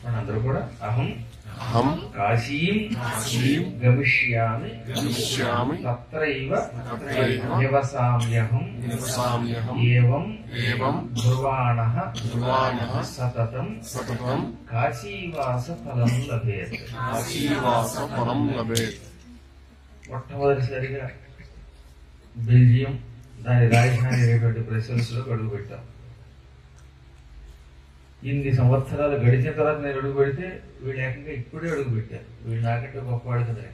మనందరూ కూడా అహం అహం కాశీం కాశీం గమిష్యామి గమిష్యామి తత్రైవ తత్రైవ నివసామ్యహం నివసామ్యహం ఏవం ఏవం బ్రువాణ బ్రువాణః సతతం సతతం కాశీవాస ఫలం లభేత్ కాశీవాస ఫలం లభేత్ మొట్టమొదటిసారిగా బెల్జియం దాని రాజధాని అయినటువంటి బ్రసెల్స్ లో అడుగు పెట్టాం ఇన్ని సంవత్సరాలు గడిచిన తర్వాత నేను అడుగు పెడితే వీళ్ళు ఏకంగా ఇప్పుడే అడుగు పెట్టారు వీళ్ళు నాకంటే గొప్పవాడు కదా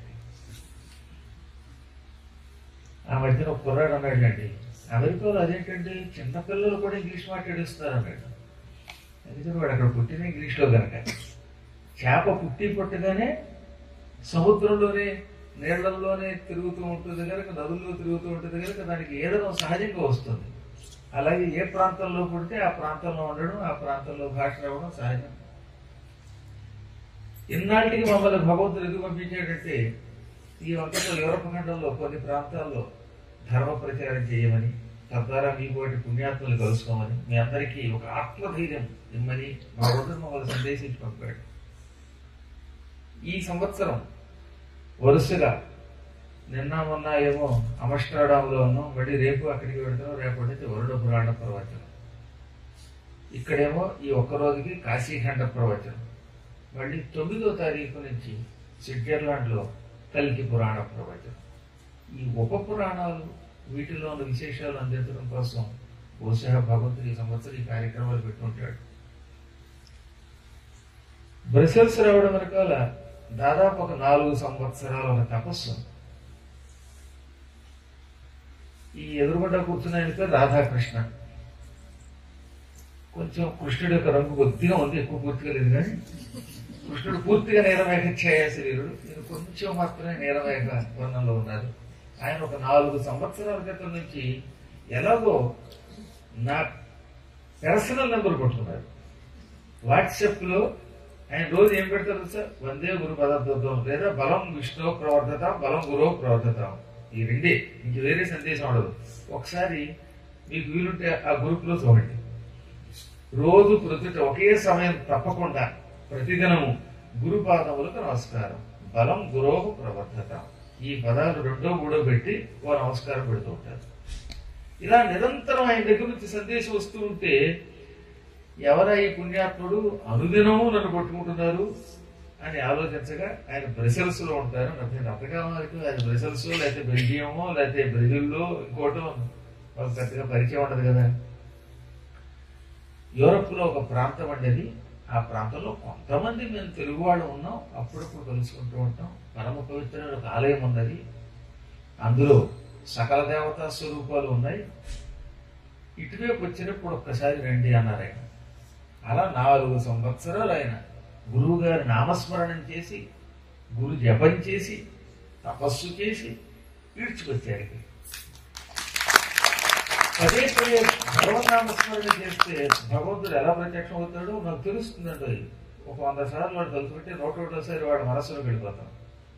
ఆ మధ్యన ఒక కుర్రాడు అన్నాడండి అమెరికాలో అదేంటండి చిన్నపిల్లలు కూడా ఇంగ్లీష్ మాట్లాడిస్తున్నారు అన్నాడు అందుకని వాడు అక్కడ పుట్టిన ఇంగ్లీష్లో కనుక చేప పుట్టి పుట్టగానే సముద్రంలోనే నీళ్లలోనే తిరుగుతూ ఉంటుంది కనుక నదుల్లో తిరుగుతూ ఉంటుంది కనుక దానికి ఏదైనా సహజంగా వస్తుంది అలాగే ఏ ప్రాంతంలో పుడితే ఆ ప్రాంతంలో ఉండడం ఆ ప్రాంతంలో భాష రావడం సహజం ఇన్నాళ్ళకి మమ్మల్ని భగవంతుడు ఎందుకు పంపించాడంటే ఈ వంకతో యూరప్ ఖండంలో కొన్ని ప్రాంతాల్లో ధర్మ ప్రచారం చేయమని తద్వారా మీ పోటీ పుణ్యాత్మలు కలుసుకోమని మీ అందరికీ ఒక ఆత్మధైర్యం ఇమ్మని భగవంతుడు మమ్మల్ని సందేశించి పంపాడు ఈ సంవత్సరం వరుసగా నిన్న మొన్న ఏమో అమస్టర్డామ్లో ఉన్నాం మళ్ళీ రేపు అక్కడికి వెళ్తాం రేపటి నుంచి వరుణ పురాణ ప్రవచనం ఇక్కడేమో ఈ ఒక్క రోజుకి కాశీఖండ ప్రవచనం మళ్ళీ తొమ్మిదో తారీఖు నుంచి స్విట్జర్లాండ్లో కల్కి పురాణ ప్రవచనం ఈ ఉప పురాణాలు వీటిలో ఉన్న విశేషాలు అందించడం కోసం బహుశా భగవంతుడు ఈ సంవత్సరం ఈ కార్యక్రమాలు పెట్టుకుంటాడు బ్రసెల్స్ రావడం వెనకాల దాదాపు ఒక నాలుగు సంవత్సరాల ఒక తపస్సు ఈ ఎదురుగుండ కూర్చున్న ఆయన పేరు రాధాకృష్ణ కొంచెం కృష్ణుడి యొక్క రంగు కొద్దిగా ఉంది ఎక్కువ పూర్తిగా లేదు కానీ కృష్ణుడు పూర్తిగా నీలమేఘ ఛాయ శరీరుడు ఈయన కొంచెం మాత్రమే నీలమేఘ వర్ణంలో ఉన్నారు ఆయన ఒక నాలుగు సంవత్సరాల క్రితం నుంచి ఎలాగో నా పర్సనల్ నెంబర్ కొట్టుకున్నారు వాట్సాప్ లో ఆయన రోజు ఏం పెడతారు సార్ వందే గురు పదార్థం లేదా బలం విష్ణు ప్రవర్ధత బలం గురు ప్రవర్ధత ఈ రెండే ఇంక వేరే సందేశం ఉండదు ఒకసారి మీకు వీలుంటే ఆ గ్రూప్ లో చూడండి రోజు ప్రొద్దుట ఒకే సమయం తప్పకుండా ప్రతిదినము గురుపాదములకు నమస్కారం బలం గురోహు ప్రవర్ధత ఈ పదాలు రెండో మూడో పెట్టి ఓ నమస్కారం పెడుతూ ఉంటారు ఇలా నిరంతరం ఆయన దగ్గర నుంచి సందేశం వస్తూ ఉంటే ఎవరా ఈ పుణ్యాత్ముడు అనుదినము నన్ను కొట్టుకుంటున్నారు అని ఆలోచించగా ఆయన బ్రసెల్స్ లో ఉంటారు నాకు అంతకాలం వరకు ఆయన బ్రసెల్స్ లేకపోతే బెల్జియమో లేకపోతే బ్రెజిల్లో ఇంకోటో వాళ్ళకి పెద్దగా పరిచయం ఉండదు కదా యూరప్ లో ఒక ప్రాంతం అండి ఆ ప్రాంతంలో కొంతమంది మేము తెలుగు వాళ్ళు ఉన్నాం అప్పుడప్పుడు కలుసుకుంటూ ఉంటాం పరమ పవిత్రమైన ఒక ఆలయం ఉన్నది అందులో సకల దేవతా స్వరూపాలు ఉన్నాయి ఇటువైపు వచ్చినప్పుడు ఒక్కసారి రండి అన్నారు ఆయన అలా నాలుగు సంవత్సరాలు ఆయన గురువు గారి నామస్మరణం చేసి గురు జపం చేసి తపస్సు చేసి ఈడ్చుకొచ్చారు ఇక్కడికి. పదే పదే భగవన్నామస్మరణ చేస్తే భగవంతుడు ఎలా ప్రత్యక్షం అవుతాడో నాకు తెలుస్తుందండి ఒక వంద సార్లు వాడు తలుచుకుంటే నూట ఒకటోసారి వాడు మనస్సులోకి వెళ్ళిపోతాం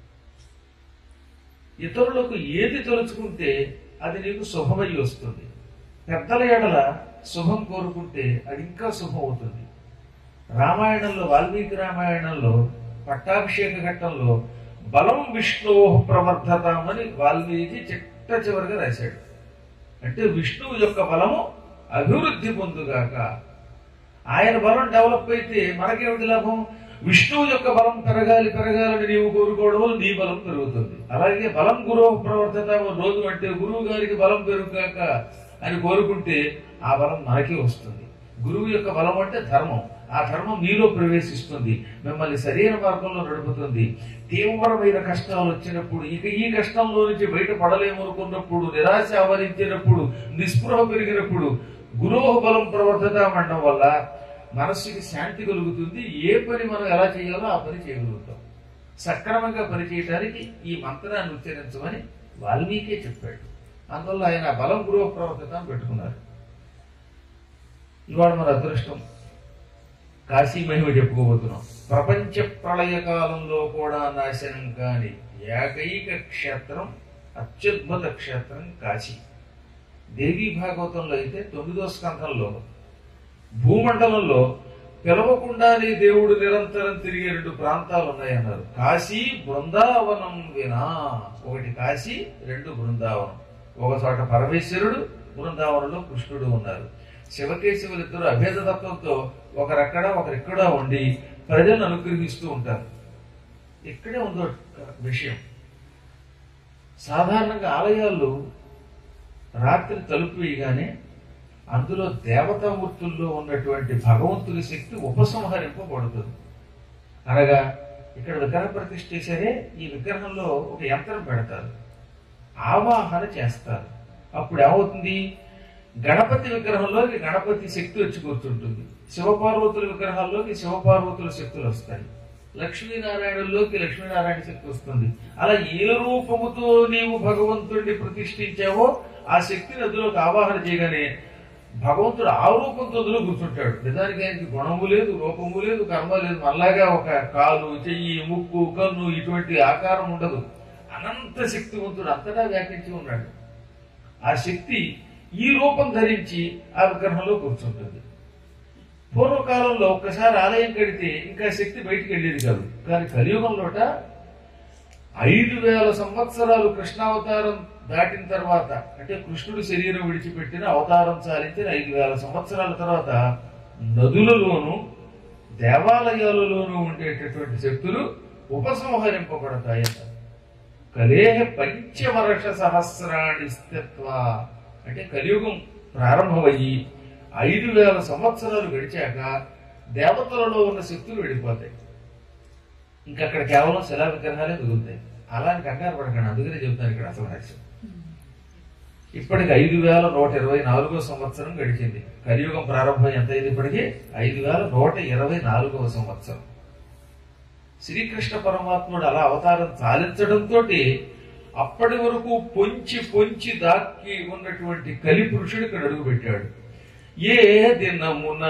ఇతరులకు ఏది తలుచుకుంటే అది నీకు శుభమై వస్తుంది పెద్దల ఎడల శుభం కోరుకుంటే అది ఇంకా శుభం అవుతుంది రామాయణంలో వాల్మీకి రామాయణంలో పట్టాభిషేక ఘట్టంలో బలం విష్ణు ప్రవర్ధతామని వాల్మీకి చిట్ట చివరిగా రాశాడు అంటే విష్ణువు యొక్క బలము అభివృద్ధి పొందుగాక ఆయన బలం డెవలప్ అయితే మనకేమిటి లాభం విష్ణువు యొక్క బలం పెరగాలి పెరగాలని నీవు కోరుకోవడం వల్ల నీ బలం పెరుగుతుంది అలాగే బలం గురువు ప్రవర్తత రోజు అంటే గురువు గారికి బలం పెరుగుగాక అని కోరుకుంటే ఆ బలం మనకే వస్తుంది గురువు యొక్క బలం అంటే ధర్మం ఆ ధర్మం మీలో ప్రవేశిస్తుంది మిమ్మల్ని సరైన మార్గంలో నడుపుతుంది తీవ్రమైన కష్టాలు వచ్చినప్పుడు ఇక ఈ కష్టంలో నుంచి బయటపడలేము అనుకున్నప్పుడు నిరాశ ఆవరించినప్పుడు నిస్పృహ పెరిగినప్పుడు గురోహ బలం ప్రవర్తత అనడం వల్ల మనస్సుకి శాంతి కలుగుతుంది ఏ పని మనం ఎలా చేయాలో ఆ పని చేయగలుగుతాం సక్రమంగా పని చేయడానికి ఈ మంత్రాన్ని ఉచ్చరించమని వాల్మీకే చెప్పాడు అందువల్ల ఆయన బలం గృహ ప్రవర్తత అని పెట్టుకున్నారు ఇవాళ మన అదృష్టం కాశీ మహిమ చెప్పుకోబోతున్నాం ప్రపంచ ప్రళయ కాలంలో కూడా నాశనం కాని ఏకైక క్షేత్రం అత్యద్భుత క్షేత్రం కాశీ దేవీ భాగవతంలో అయితే తొమ్మిదో స్కంధంలో భూమండలంలో పిలవకుండానే దేవుడు నిరంతరం తిరిగే రెండు ప్రాంతాలు ఉన్నాయన్నారు కాశీ బృందావనం వినా ఒకటి కాశీ రెండు బృందావనం ఒక చోట పరమేశ్వరుడు బృందావనంలో కృష్ణుడు ఉన్నారు శివకేశవులు ఇద్దరు అభేద తత్వంతో ఒకరక్కడ ఒకరిక్కడ ఉండి ప్రజలను అనుగ్రహిస్తూ ఉంటారు ఇక్కడే ఉందో ఒక విషయం సాధారణంగా ఆలయాల్లో రాత్రి తలుపు వేయగానే అందులో దేవతామూర్తుల్లో ఉన్నటువంటి భగవంతుడి శక్తి ఉపసంహరింపబడుతుంది అనగా ఇక్కడ విగ్రహ ప్రతిష్ఠ చేశారే ఈ విగ్రహంలో ఒక యంత్రం పెడతారు ఆవాహన చేస్తారు అప్పుడు ఏమవుతుంది గణపతి విగ్రహంలోకి గణపతి శక్తి వచ్చి కూర్చుంటుంది శివపార్వతుల విగ్రహాల్లోకి శివపార్వతుల శక్తులు వస్తాయి లక్ష్మీనారాయణుల్లోకి లక్ష్మీనారాయణ శక్తి వస్తుంది అలా ఏ రూపముతో నీవు భగవంతుడిని ప్రతిష్ఠించావో ఆ శక్తిని అందులోకి ఆవాహన చేయగానే భగవంతుడు ఆ రూపంతో అందులో కూర్చుంటాడు నిజానికి ఆయనకి గుణము లేదు రూపము లేదు కర్మ లేదు మళ్ళాగా ఒక కాలు చెయ్యి ముక్కు కన్ను ఇటువంటి ఆకారం ఉండదు అనంత శక్తివంతుడు అంతటా వ్యాపించి ఉన్నాడు ఆ శక్తి ఈ రూపం ధరించి ఆ విగ్రహంలో కూర్చుంటుంది పూర్వకాలంలో ఒక్కసారి ఆలయం కడితే ఇంకా శక్తి బయటికి వెళ్ళేది కాదు కానీ కలియుగంలోట ఐదు వేల సంవత్సరాలు కృష్ణావతారం దాటిన తర్వాత అంటే కృష్ణుడు శరీరం విడిచిపెట్టిన అవతారం చాలించిన ఐదు వేల సంవత్సరాల తర్వాత నదులలోను దేవాలయాలలోనూ ఉండేటటువంటి శక్తులు ఉపసంహరింపబడతాయట కలేహ పంచవర్ష సహస్రాణి స్థిత్వ అంటే కలియుగం ప్రారంభమయ్యి ఐదు వేల సంవత్సరాలు గడిచాక దేవతలలో ఉన్న శక్తులు వెళ్ళిపోతాయి ఇంకా అక్కడ కేవలం శిలా విగ్రహాలే మిగులుతాయి అలా అని కంగారు పడకండి అందుకనే చెప్తాను ఇక్కడ అసలు రహస్యం ఇప్పటికి ఐదు వేల నూట ఇరవై నాలుగో సంవత్సరం గడిచింది కలియుగం ప్రారంభం ఎంత అయింది ఇప్పటికి ఐదు వేల నూట ఇరవై నాలుగవ సంవత్సరం శ్రీకృష్ణ పరమాత్ముడు అలా అవతారం చాలించడంతో అప్పటి వరకు పొంచి పొంచి దాక్కి ఉన్నటువంటి కలి పురుషుడు ఇక్కడ అడుగు పెట్టాడు ఏ దినమున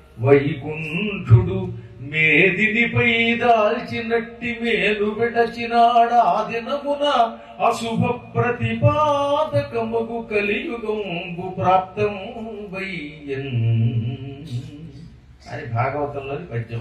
వైకుంఠుడు మేదినిపై దాల్చినట్టి మేలు విడచినాడ ఆ దినమున అశుభ ప్రతిపాదకముగు కలియుగంబు ప్రాప్తం వయ్యన్ అని భాగవతంలోని పద్యం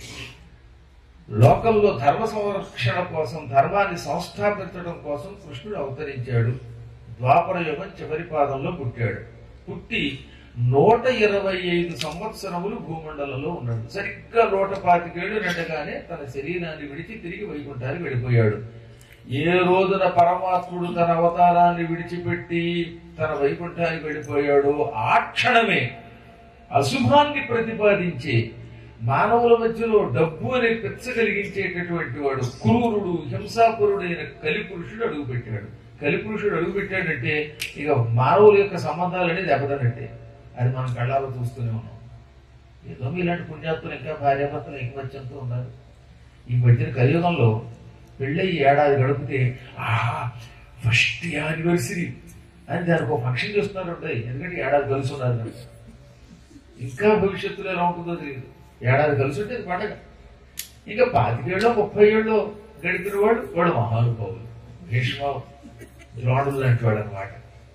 లోకంలో ధర్మ సంరక్షణ కోసం ధర్మాన్ని సంస్థాపించడం కోసం కృష్ణుడు అవతరించాడు ద్వాపర యుగం చివరి పాదంలో పుట్టాడు పుట్టి నూట ఇరవై ఐదు సంవత్సరములు భూమండలంలో ఉన్నాడు సరిగ్గా నూట పాతికేళ్ళు నిండగానే తన శరీరాన్ని విడిచి తిరిగి వైకుంఠానికి వెళ్ళిపోయాడు ఏ రోజున పరమాత్ముడు తన అవతారాన్ని విడిచిపెట్టి తన వైకుంఠానికి వెళ్ళిపోయాడో ఆ క్షణమే అశుభాన్ని ప్రతిపాదించే మానవుల మధ్యలో డబ్బు అనే పెచ్చ కలిగించేటటువంటి వాడు క్రూరుడు హింసాపురుడైన కలిపురుషుడు అడుగుపెట్టాడు కలిపురుషుడు అడుగుపెట్టాడంటే ఇక మానవుల యొక్క సంబంధాలనే దెబ్బతనట్టే అది మనం కళ్ళాలో చూస్తూనే ఉన్నాం ఏదో ఇలాంటి పుణ్యాత్తులు ఇంకా భార్యాభర్తలు ఏకమత్యంతో ఉన్నారు ఈ మధ్యన కలియుగంలో పెళ్ళయి ఏడాది గడిపితే ఆ ఫస్ట్ యానివర్సరీ అని దానికి ఒక ఫంక్షన్ చేస్తున్నారు ఉంటాయి ఎందుకంటే ఏడాది కలిసి ఉన్నారు కనుక. ఇంకా భవిష్యత్తులో ఎలా ఉంటుందో తెలియదు ఏడాది కలిసి ఉంటే అది పండగ ఇంకా పాతికేళ్ళు ముప్పై ఏళ్ళు గడిపిన వాడు వాడు మహానుభావులు భీష్మ ద్రోణులు లాంటి వాడు అనమాట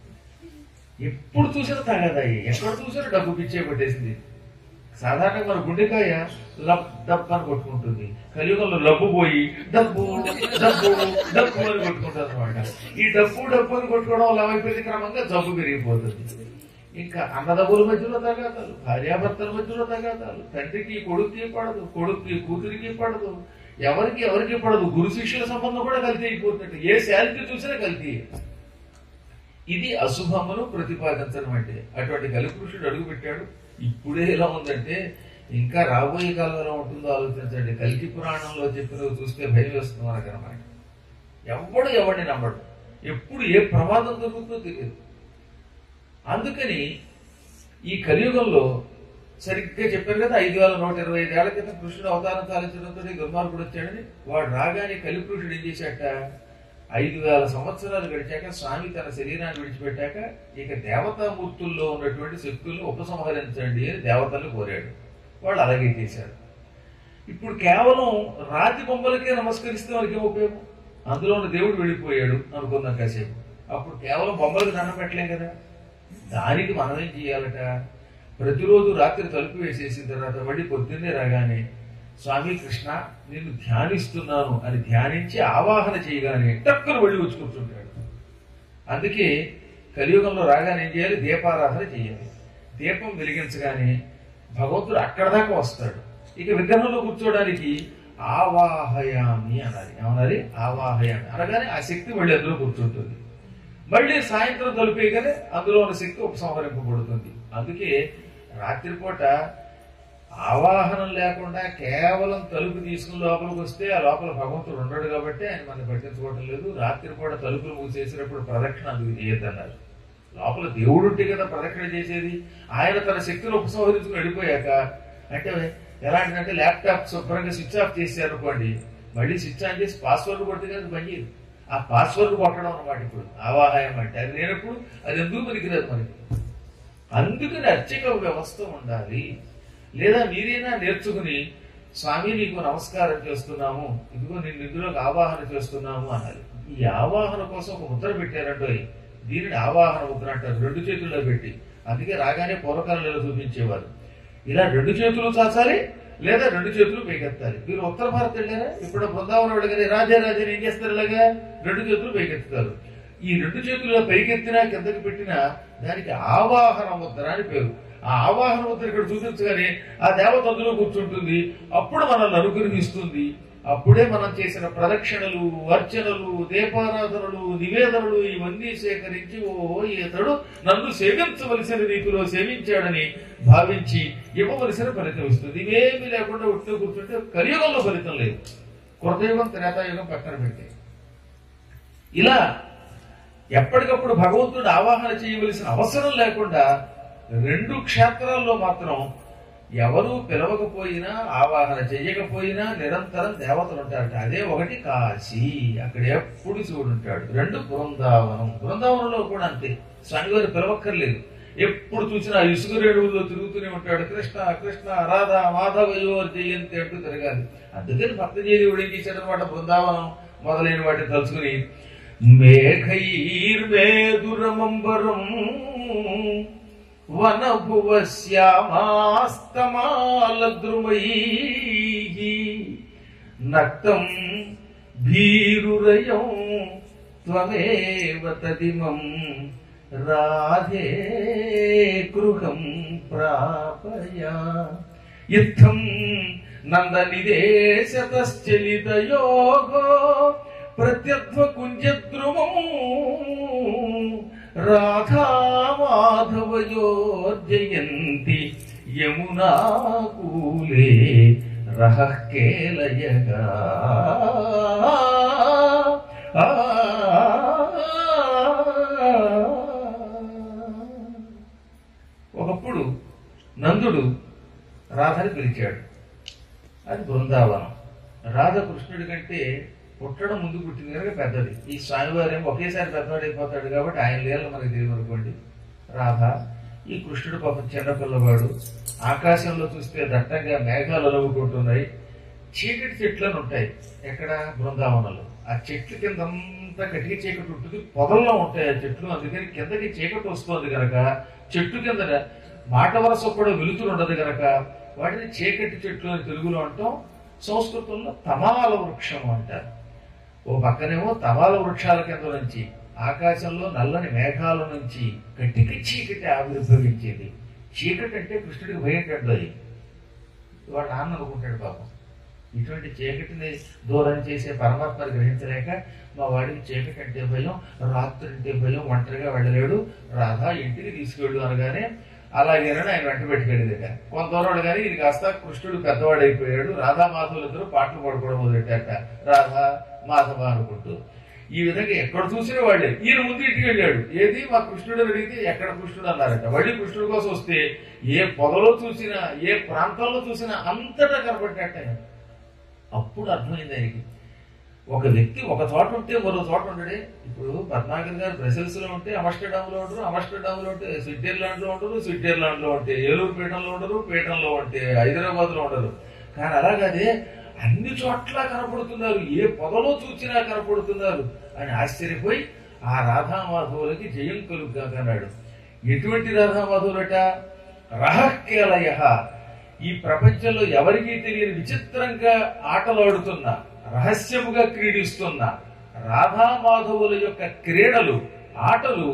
ఎప్పుడు చూసినా తగదాయి ఎక్కడ చూసినా డబ్బు పిచ్చే పట్టేసింది సాధారణంగా మన గుండెకాయ లబ్ డబ్ అని కొట్టుకుంటుంది కలియుగంలో లబ్బు పోయి డబ్బు డబ్బు డబ్బు అని కొట్టుకుంటారు అనమాట ఈ డబ్బు డబ్బు అని కొట్టుకోవడం వల్ల ఏమైపోయింది క్రమంగా జబ్బు పెరిగిపోతుంది ఇంకా అన్నదమ్ముల మధ్యలో తగాదాలు భార్యాభర్తల మధ్యలో తగాదాలు తండ్రికి కొడుక్కి పడదు కొడుక్కి కూతురికి పడదు ఎవరికి ఎవరికి పడదు గురు శిష్యుల సంబంధం కూడా కల్తీ అయిపోతున్నట్టు ఏ శాలిటీ చూసినా కల్తీ ఇది అశుభమును ప్రతిపాదించడం అంటే అటువంటి కలిపురుషుడు అడుగు పెట్టాడు ఇప్పుడే ఎలా ఉందంటే ఇంకా రాబోయే కాలం ఎలా ఉంటుందో ఆలోచించండి కలికి పురాణంలో చెప్పినవి చూస్తే భయం వేస్తుంది మనకు అనమాట ఎవడు ఎవడిని నమ్మడు ఎప్పుడు ఏ ప్రమాదం జరుగుతుందో తెలియదు అందుకని ఈ కలియుగంలో సరిగ్గా చెప్పారు కదా ఐదు వేల నూట ఇరవై ఐదు ఏళ్ల క్రితం కృష్ణుడు అవతారం సాధించడంతో దుర్మార్గుడు వచ్చాడని వాడు రాగానే కలిపురుషుడు ఏం చేశాట ఐదు వేల సంవత్సరాలు గడిచాక స్వామి తన శరీరాన్ని విడిచిపెట్టాక ఇక దేవతామూర్తుల్లో ఉన్నటువంటి శక్తుల్ని ఉపసంహరించండి అని దేవతలు కోరాడు వాళ్ళు అలాగే చేశారు ఇప్పుడు కేవలం రాతి బొమ్మలకే నమస్కరిస్తే వారికి ఏం ఉపయోగం అందులో ఉన్న దేవుడు వెళ్ళిపోయాడు అనుకుందాం కాసేపు అప్పుడు కేవలం బొమ్మలకు దండం పెట్టలేం కదా దానికి మనం ఏం చేయాలట ప్రతిరోజు రాత్రి తలుపు వేసేసిన తర్వాత మళ్ళీ పొద్దున్నే రాగానే స్వామి కృష్ణ నిన్ను ధ్యానిస్తున్నాను అని ధ్యానించి ఆవాహన చేయగానే టక్కున వెళ్ళి వచ్చి కూర్చుంటాడు అందుకే కలియుగంలో రాగానే ఏం చేయాలి దీపారాధన చేయాలి దీపం వెలిగించగానే భగవంతుడు అక్కడ దాకా వస్తాడు ఇక విగ్రహంలో కూర్చోవడానికి ఆవాహయామి అనాలి ఏమనాలి ఆవాహయామి అనగానే ఆ శక్తి మళ్ళీ అందులో కూర్చుంటుంది మళ్ళీ సాయంత్రం తలుపేయగానే అందులో ఉన్న శక్తి ఉపసంహరింపబడుతుంది అందుకే రాత్రిపూట ఆవాహనం లేకుండా కేవలం తలుపు తీసుకుని లోపలికి వస్తే ఆ లోపల భగవంతుడు ఉండడు కాబట్టి ఆయన మనకి పట్టించుకోవడం లేదు రాత్రిపూట తలుపులు మూసేసినప్పుడు ప్రదక్షిణ అందుకు చేయొద్దన్నారు లోపల దేవుడు ఉంటే కదా ప్రదక్షిణ చేసేది ఆయన తన శక్తిని ఉపసంహరించుకుని వెళ్ళిపోయాక అంటే ఎలాంటిదంటే ల్యాప్టాప్ శుభ్రంగా స్విచ్ ఆఫ్ చేశారు అనుకోండి మళ్ళీ స్విచ్ ఆన్ చేసి పాస్వర్డ్ కొడితే కదా పనిచేయదు ఆ పాస్వర్డ్ కొట్టడం అన్నమాట ఇప్పుడు ఆవాహాయం అంటే అది లేనప్పుడు అది ఎందుకు పనికిరాదు మనకి అందుకని అర్చక వ్యవస్థ ఉండాలి లేదా మీరైనా నేర్చుకుని స్వామి నీకు నమస్కారం చేస్తున్నాము ఇదిగో నేను నిధులకు ఆవాహన చేస్తున్నాము అనాలి ఈ ఆవాహన కోసం ఒక ముద్ర పెట్టారంటో దీనిని ఆవాహన ముద్ర అంటారు రెండు చేతుల్లో పెట్టి అందుకే రాగానే పూర్వకాలంలో చూపించేవారు ఇలా రెండు చేతులు చాచాలి లేదా రెండు చేతులు పైకెత్తాలి మీరు ఉత్తర భారత్ వెళ్ళారా ఇప్పుడు బృందావనం వెళ్ళగానే రాజా రాజా ఏం చేస్తారు ఇలాగా రెండు చేతులు పైకెత్తుతారు ఈ రెండు చేతులు పైకెత్తినా కిందకి పెట్టినా దానికి ఆవాహన ముద్ర అని పేరు ఆ ఆవాహన ముద్ర ఇక్కడ చూపించగానే ఆ దేవత అందులో కూర్చుంటుంది అప్పుడు మనల్ని అనుగ్రహిస్తుంది అప్పుడే మనం చేసిన ప్రదక్షిణలు అర్చనలు దీపారాధనలు నివేదనలు ఇవన్నీ సేకరించి ఓ ఇతడు నన్ను సేవించవలసిన రీతిలో సేవించాడని భావించి ఇవ్వవలసిన ఫలితం ఇస్తుంది ఇవేమీ లేకుండా ఉట్టిలో కూర్చుంటే కలియుగంలో ఫలితం లేదు కృతయుగం త్రేతాయుగం పక్కన పెట్టే ఇలా ఎప్పటికప్పుడు భగవంతుడు ఆవాహన చేయవలసిన అవసరం లేకుండా రెండు క్షేత్రాల్లో మాత్రం ఎవరు పిలవకపోయినా ఆవాహన చేయకపోయినా నిరంతరం దేవతలు ఉంటారట అదే ఒకటి కాశీ అక్కడ ఎప్పుడు శివుడు ఉంటాడు రెండు బృందావనం బృందావనంలో కూడా అంతే స్వామివారి పిలవక్కర్లేదు ఎప్పుడు చూసినా ఆ ఇసుక రేణువుల్లో తిరుగుతూనే ఉంటాడు కృష్ణ కృష్ణ రాధా మాధవయో జయంతి అంటూ తిరగాలి అందుకని భక్త జయదేవుడు ఏం చేశాడనమాట బృందావనం మొదలైన వాటిని తలుచుకుని మేఘైర్మేదురమంబరం వనభువ శ్యామాస్తమాలద్రుమై నక్తం భీరురయం త్వమేవ తదిమం రాధే గృహం ప్రాపయా ఇత్థం నందనిదేశతశ్చలితయోగో ప్రత్యధ్వ కుంజద్రుమం రాధామాధవయోర్జయంతి యమునాకూలే రహ కేలయగా ఆ ఒకప్పుడు నందుడు రాధని పిలిచాడు అది బృందావనం రాధ కృష్ణుడి కంటే పుట్టడం ముందు పుట్టింది కనుక పెద్దది ఈ స్వామివారేం ఒకేసారి పెద్దవాడైపోతాడు కాబట్టి ఆయన లీలలు మనకి తెలియదు అనుకోండి రాధ ఈ కృష్ణుడు పాపం చిన్నపిల్లవాడు ఆకాశంలో చూస్తే దట్టంగా మేఘాలు అలవుకుంటున్నాయి చీకటి చెట్లను ఉంటాయి ఎక్కడ బృందావనంలో ఆ చెట్ల కింద అంతా కటిక చీకటి ఉంటుంది పొదల్లో ఉంటాయి ఆ చెట్లు అందుకని కిందకి చీకటి వస్తుంది కనుక చెట్టు కింద మాట వరస కూడా వెలుతురు ఉండదు గనక వాటిని చీకటి చెట్లు అని తెలుగులో అంటాం సంస్కృతంలో తమాల వృక్షం అంటారు ఓ పక్కనేమో తమాల వృక్షాల కింద నుంచి ఆకాశంలో నల్లని మేఘాల నుంచి కట్టికి చీకటి ఆవిర్భవించేది చీకటి అంటే కృష్ణుడికి భయం కడ్డది వాడు నాన్న అనుకుంటాడు పాపం ఇటువంటి చీకటిని దూరం చేసే పరమాత్మని గ్రహించలేక మా వాడికి చీకటి అంటే భయం రాత్రి అంటే భయం ఒంటరిగా వెళ్ళలేడు రాధా ఇంటికి తీసుకెళ్ళు అనగానే అలాగేనని ఆయన వెంట పెట్టుకెళ్ళేదట కొంత దూరం కానీ ఇది కాస్త కృష్ణుడు పెద్దవాడైపోయాడు రాధా మాధవులిద్దరూ పాటలు పాడుకోవడం మొదలెట్టాక రాధా మాధవ అనుకుంటూ ఈ విధంగా ఎక్కడ చూసిన వాడే ఈయన ముందు ఇంటికి వెళ్ళాడు ఏది మా కృష్ణుడు అని అడిగితే ఎక్కడ కృష్ణుడు అన్నారట మళ్ళీ కృష్ణుడి కోసం వస్తే ఏ పొదలో చూసినా ఏ ప్రాంతంలో చూసినా అంతటా కనబడ్డట ఆయన. అప్పుడు అర్థమైంది ఆయనకి ఒక వ్యక్తి ఒక చోట ఉంటే మరో చోట ఉండడే ఇప్పుడు పద్మాగర్ గారు బ్రసెల్స్ లో ఉంటే అమస్టర్డామ్ లో ఉండరు అమస్టర్డామ్ లో ఉంటే స్విట్జర్లాండ్ లో ఉండరు స్విట్జర్లాండ్ లో ఉంటే ఏలూరు పీఠంలో ఉండరు పీఠంలో ఉంటే హైదరాబాద్ లో ఉండరు కానీ అలాగదే అన్ని చోట్ల కనపడుతున్నారు ఏ పొదలో చూసినా కనపడుతున్నారు అని ఆశ్చర్యపోయి ఆ రాధామాధవులకి జయం కలుగుగా అన్నాడు ఎటువంటి రాధామాధవులట రహకేలయ ఈ ప్రపంచంలో ఎవరికీ తెలియని విచిత్రంగా ఆటలాడుతున్న రహస్యముగా క్రీడిస్తున్న రాధామాధవుల యొక్క క్రీడలు ఆటలు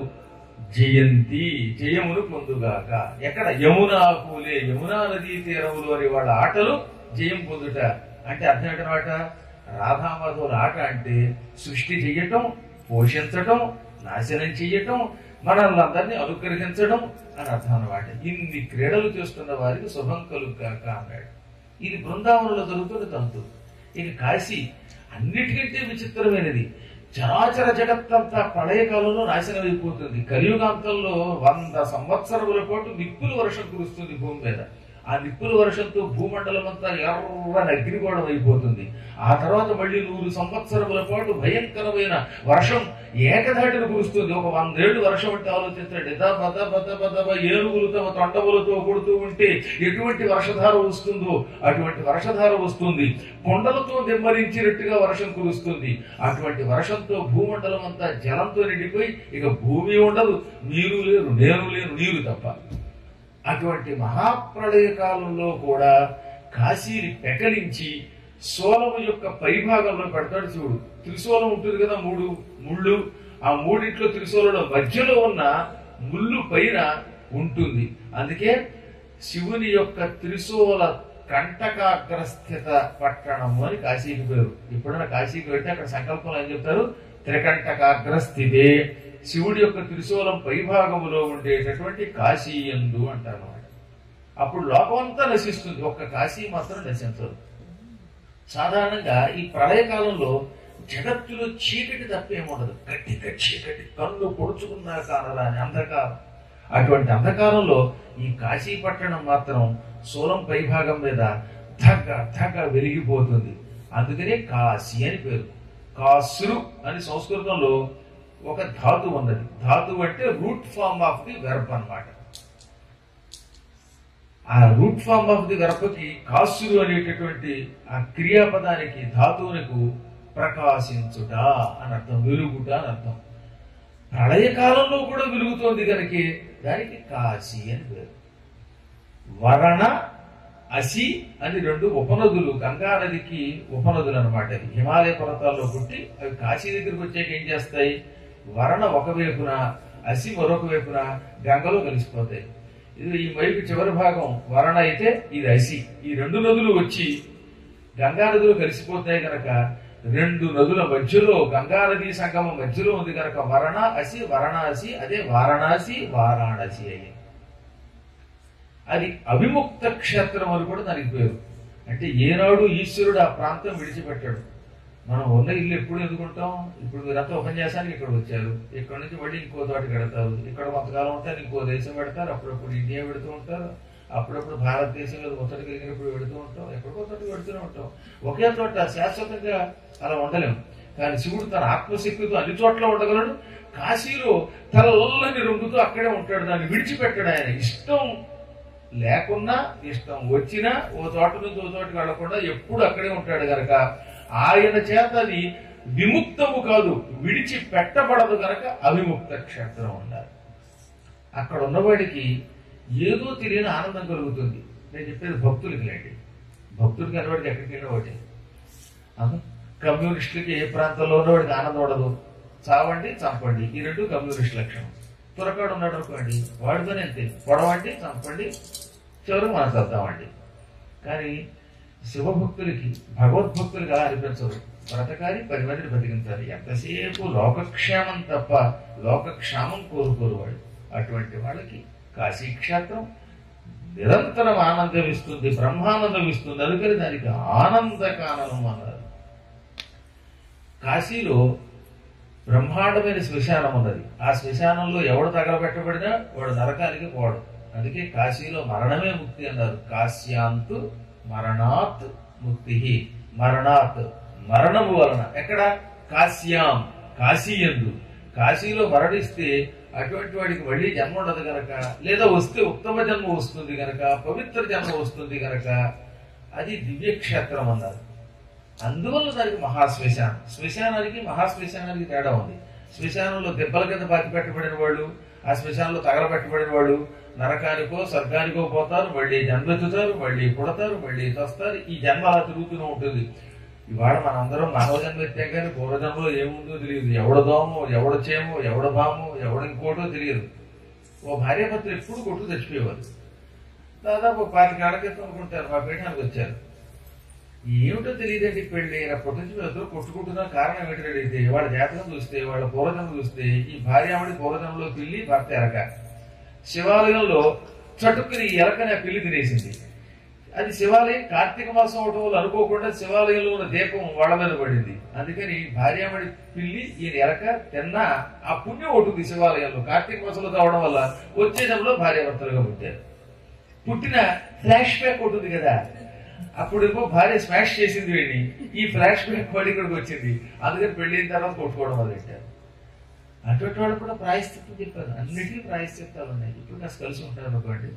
జయంతి జయమును పొందుగాక ఎక్కడ యమునా పూలే యమునా నదీ తీరములు అని వాళ్ళ ఆటలు జయం పొందుట అంటే అర్థం ఏంటనమాట రాధామాధవుల ఆట అంటే సృష్టి చెయ్యటం పోషించటం నాశనం చెయ్యటం మనల్ని అందరినీ అనుగ్రహించడం అని అర్థం అనమాట ఇన్ని క్రీడలు చేస్తున్న వారికి శుభం కలుగాక అన్నాడు ఇది బృందావనంలో జరుగుతున్న తంతు ఇక కాశీ అన్నిటికంటే విచిత్రమైనది చరాచర జగత్తంతా ప్రళయకాలంలో నాశనం అయిపోతుంది కలియుగాంతంలో వంద సంవత్సరముల పాటు నిప్పుల వర్షం కురుస్తుంది భూమి మీద ఆ నిప్పుల వర్షంతో భూమండలం అంతా ఎర్రని అగ్నిగోళం అయిపోతుంది ఆ తర్వాత మళ్ళీ నూరు సంవత్సరముల పాటు భయంకరమైన వర్షం ఏకధాటిని కురుస్తుంది ఒక వందేళ్లు వర్షం అంటే ఆలోచించండి దా బద బద బద బ ఏనుగులు తమ తొండములతో కొడుతూ ఉంటే ఎటువంటి వర్షధార వస్తుందో అటువంటి వర్షధార వస్తుంది కొండలతో నెమ్మరించినట్టుగా వర్షం కురుస్తుంది అటువంటి వర్షంతో భూమండలం అంతా జలంతో నిండిపోయి ఇక భూమి ఉండదు నీరు లేరు నేను లేరు నీరు తప్ప అటువంటి మహాప్రళయ కాలంలో కూడా కాశీని పెకలించి సోలము యొక్క పైభాగంలో పెడతాడు చూడు త్రిశూలం ఉంటుంది కదా మూడు ముళ్ళు ఆ మూడింట్లో త్రిశూలంలో మధ్యలో ఉన్న ముళ్ళు పైన ఉంటుంది అందుకే శివుని యొక్క త్రిశూల కంటకాగ్రస్థిత పట్టణము అని కాశీకి పేరు ఎప్పుడైనా కాశీకి వెళ్తే అక్కడ సంకల్పంలో ఏం చెప్తారు త్రికంటకాగ్రస్థితే శివుడి యొక్క త్రిశూలం పైభాగములో ఉండేటటువంటి కాశీ ఎందు అంటారు అన్నమాట. అప్పుడు లోకం అంతా నశిస్తుంది ఒక్క కాశీ మాత్రం నశించదు సాధారణంగా ఈ ప్రళయకాలంలో జగత్తులో చీకటి తప్పేముండదు గట్టిగా చీకటి కన్ను పొడుచుకున్నా కానరాని అంధకారం అటువంటి అంధకారంలో ఈ కాశీ పట్టణం మాత్రం సోలం పైభాగం మీద ధగ ధగ వెలిగిపోతుంది అందుకనే కాశీ అని పేరు కాసురు అని సంస్కృతంలో ఒక ధాతు ఉన్నది ధాతు అంటే root form of the verb అన్నమాట ఆ రూట్ ఫామ్ ఆఫ్ ది వెర్బ్కి కాసురు అనేటటువంటి ఆ క్రియాపదానికి ధాతువునకు ప్రకాశించుట అని అర్థం వెలుగుట అని అర్థం ప్రళయకాలంలో కూడా వెలుగుతోంది కనుక దానికి కాశీ అని పేరు వరణ అసి అని రెండు ఉపనదులు గంగా నదికి ఉపనదులు అనమాట హిమాలయ పర్వతాల్లో పుట్టి అవి కాశీ దగ్గరికి వచ్చాక ఏం చేస్తాయి వరణ ఒక వైపున అసి మరొక వైపున గంగలో కలిసిపోతాయి ఇది ఈ వైపు చివరి భాగం వరణ అయితే ఇది అసి ఈ రెండు నదులు వచ్చి గంగా నదులు కలిసిపోతాయి గనక రెండు నదుల మధ్యలో గంగా నది సంగమం మధ్యలో ఉంది గనక వరణ అసి వరణాసి అదే వారణాసి వారాణసి అయ్యింది అది అవిముక్త క్షేత్రం అని కూడా దానికి పేరు అంటే ఏనాడు ఈశ్వరుడు ఆ ప్రాంతం విడిచిపెట్టాడు మనం ఉన్న ఇల్లు ఎప్పుడు ఎందుకుంటాం ఇప్పుడు మీరంతా ఉపన్యాసానికి ఇక్కడ వచ్చారు ఇక్కడ నుంచి మళ్ళీ ఇంకో చోటికి వెడతారు ఇక్కడ కొంతకాలం ఉంటారు ఇంకో దేశం పెడతారు అప్పుడప్పుడు ఇండియా పెడుతూ ఉంటారు అప్పుడప్పుడు భారతదేశం మీద ముచ్చట కలిగినప్పుడు పెడుతూ ఉంటాం ఎక్కడికో చోట పెడుతూనే ఉంటాం ఒకే చోట శాశ్వతంగా అలా ఉండలేము కానీ శివుడు తన ఆత్మశక్తితో అన్ని చోట్ల ఉండగలడు కాశీలో తలల్లని రంగుతో అక్కడే ఉంటాడు దాన్ని విడిచిపెట్టాడు ఆయన ఇష్టం లేకున్నా ఇష్టం వచ్చినా ఓ చోట నుంచి ఓ చోటుకి వెళ్లకుండా ఎప్పుడు అక్కడే ఉంటాడు గనక ఆయన చేత అది విముక్తము కాదు విడిచి పెట్టబడదు గనక అవిముక్త క్షేత్రం ఉండాలి అక్కడ ఉన్నవాడికి ఏదో తెలియని ఆనందం కలుగుతుంది నేను చెప్పేది భక్తులకి లేండి భక్తుడికి అనేవాడికి ఎక్కడికి వెళ్ళిన ఒకటి అహం. కమ్యూనిస్టులకి ఏ ప్రాంతంలో ఉన్నవాడికి ఆనందం ఉండదు చావండి చంపండి ఈ రెండు కమ్యూనిస్ట్ లక్షణం తురకాడు ఉన్నాడు అనుకోండి వాడితోనే అంతే పొడవండి చంపండి చివరికి మనం చద్దామండి కానీ శివభక్తులకి భగవద్భక్తులకి అలా అనిపించదు బ్రతకాలి పది మందిని బతికించాలి ఎంతసేపు లోకక్షేమం తప్ప లోకక్షేమం కోరుకోరు వాడు అటువంటి వాళ్ళకి కాశీక్షేత్రం నిరంతరం ఆనందం ఇస్తుంది బ్రహ్మానందం ఇస్తుంది అందుకని దానికి ఆనందకాననం అన్నారు కాశీలో బ్రహ్మాండమైన శ్మశానం ఉన్నది ఆ శ్మశానంలో ఎవడు తగలబెట్టబడినా వాడు నరకానికి పోవడు అందుకే కాశీలో మరణమే ముక్తి అన్నారు కాశ్యాంతు మరణాత్ ముక్తి మరణాత్ మరణము వలన ఎక్కడ కాశ్యాం కాశీ ఎందు కాశీలో మరణిస్తే అటువంటి వాడికి మళ్ళీ జన్మ ఉండదు గనక లేదా వస్తే ఉత్తమ జన్మ వస్తుంది గనక పవిత్ర జన్మ వస్తుంది గనక అది దివ్యక్షేత్రం అన్నారు అందువల్ల దానికి మహాశ్మశానం శ్మశానానికి మహాశ్మశానానికి తేడా ఉంది శ్మశానంలో దెబ్బల కింద పాతి పెట్టబడిన వాళ్ళు ఆ శ్మశానంలో తగలబెట్టబడిన వాడు నరకానికో స్వర్గానికో పోతారు మళ్ళీ జన్మెత్తుతారు మళ్ళీ పుడతారు మళ్ళీ చస్తారు ఈ జన్మ అలా తిరుగుతూనే ఉంటుంది ఇవాళ మనందరం మానవ జన్మ ఎత్తాం కానీ పూర్వజన్మలో ఏముందో తెలియదు ఎవడ దోమో ఎవడ చేమో ఎవడ బామో ఎవడ ఇంకోటో తెలియదు ఓ భార్యాభర్తలు ఎప్పుడు కొట్టు చచ్చిపోయేవారు దాదాపు పాతిక ఏళ్ల క్రితం అనుకుంటారు మా పీఠానికి వచ్చారు ఏమిటో తెలియదండి పెళ్లి అప్పటి నుంచి మేము ఇద్దరు కొట్టుకుంటున్న కారణం ఏంటంటే అడిగితే వాళ్ళ జాతకం చూస్తే వాళ్ళ పూర్వజన్మ చూస్తే ఈ భార్యామణి పూర్వజన్మలో పిల్లి భర్త ఎలక శివాలయంలో చటుక్కుని ఈ ఎలకని ఆ పిల్లి తినేసింది అది శివాలయం కార్తీక మాసం అవటం వల్ల అనుకోకుండా శివాలయంలో ఉన్న దీపం వాళ్ళ మీద పడింది అందుకని భార్యామణి పిల్లి ఈయన ఎలక తిన్నా ఆ పుణ్యం ఉంటుంది శివాలయంలో కార్తీక మాసంలో తావడం వల్ల వచ్చే జన్మలో భార్యాభర్తలుగా పుట్టారు పుట్టిన ఫ్లాష్ బ్యాక్ ఉంటుంది కదా అప్పుడేమో భార్య స్మాష్ చేసింది వీడిని ఈ ఫ్లాష్ బ్యాక్ వాడి ఇక్కడికి వచ్చింది అందుకని పెళ్ళైన తర్వాత కొట్టుకోవడం మొదలెట్టారు అటువంటి వాళ్ళు కూడా ప్రాయశ్చిత్తం చెప్పారు అన్నిటికీ ప్రాయశ్చిత్తాలు ఉన్నాయి ఇప్పుడు కాస్త కలిసి ఉంటారు అనుకోండి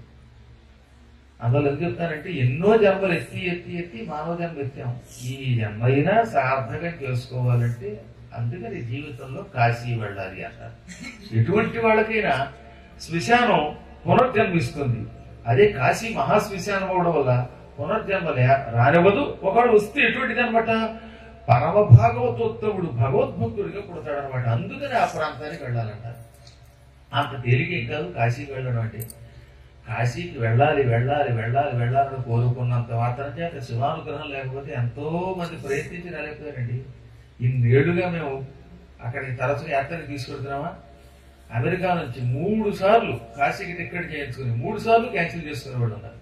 అందులో ఎందుకు చెప్తానంటే ఎన్నో జన్మలు ఎత్తి ఎత్తి ఎత్తి మానవ జన్మ ఎత్తాం ఈ జన్మ అయినా సార్థకం చేసుకోవాలంటే అందుకని జీవితంలో కాశీ వెళ్ళాలి అంటారు ఎటువంటి వాళ్ళకైనా శ్మశానం పునర్జన్మిస్తుంది అదే కాశీ మహాశ్మశానం అవడం వల్ల పునర్జన్మ లే- రానివ్వదు ఒకడు వస్తే ఎటువంటిది అనమాట పరమ భాగవతోత్తముడు భగవద్భక్తుడిగా పుడతాడనమాట అందుకని ఆ ప్రాంతానికి వెళ్ళాలంటారు అంత తేలిక ఏం కాదు కాశీకి వెళ్ళడం అంటే కాశీకి వెళ్ళాలి వెళ్ళాలి వెళ్ళాలి వెళ్ళాలని కోరుకున్నంత మాత్రం చేత శివానుగ్రహం లేకపోతే ఎంతో మంది ప్రయత్నించి రాలేకపోయారండి ఇన్నేళ్లుగా మేము అక్కడికి తరచుగా యాత్రకి తీసుకెడుతున్నామా అమెరికా నుంచి మూడు సార్లు కాశీకి టికెట్ చేయించుకుని మూడు సార్లు క్యాన్సిల్ చేసుకునే వాళ్ళు ఉన్నారు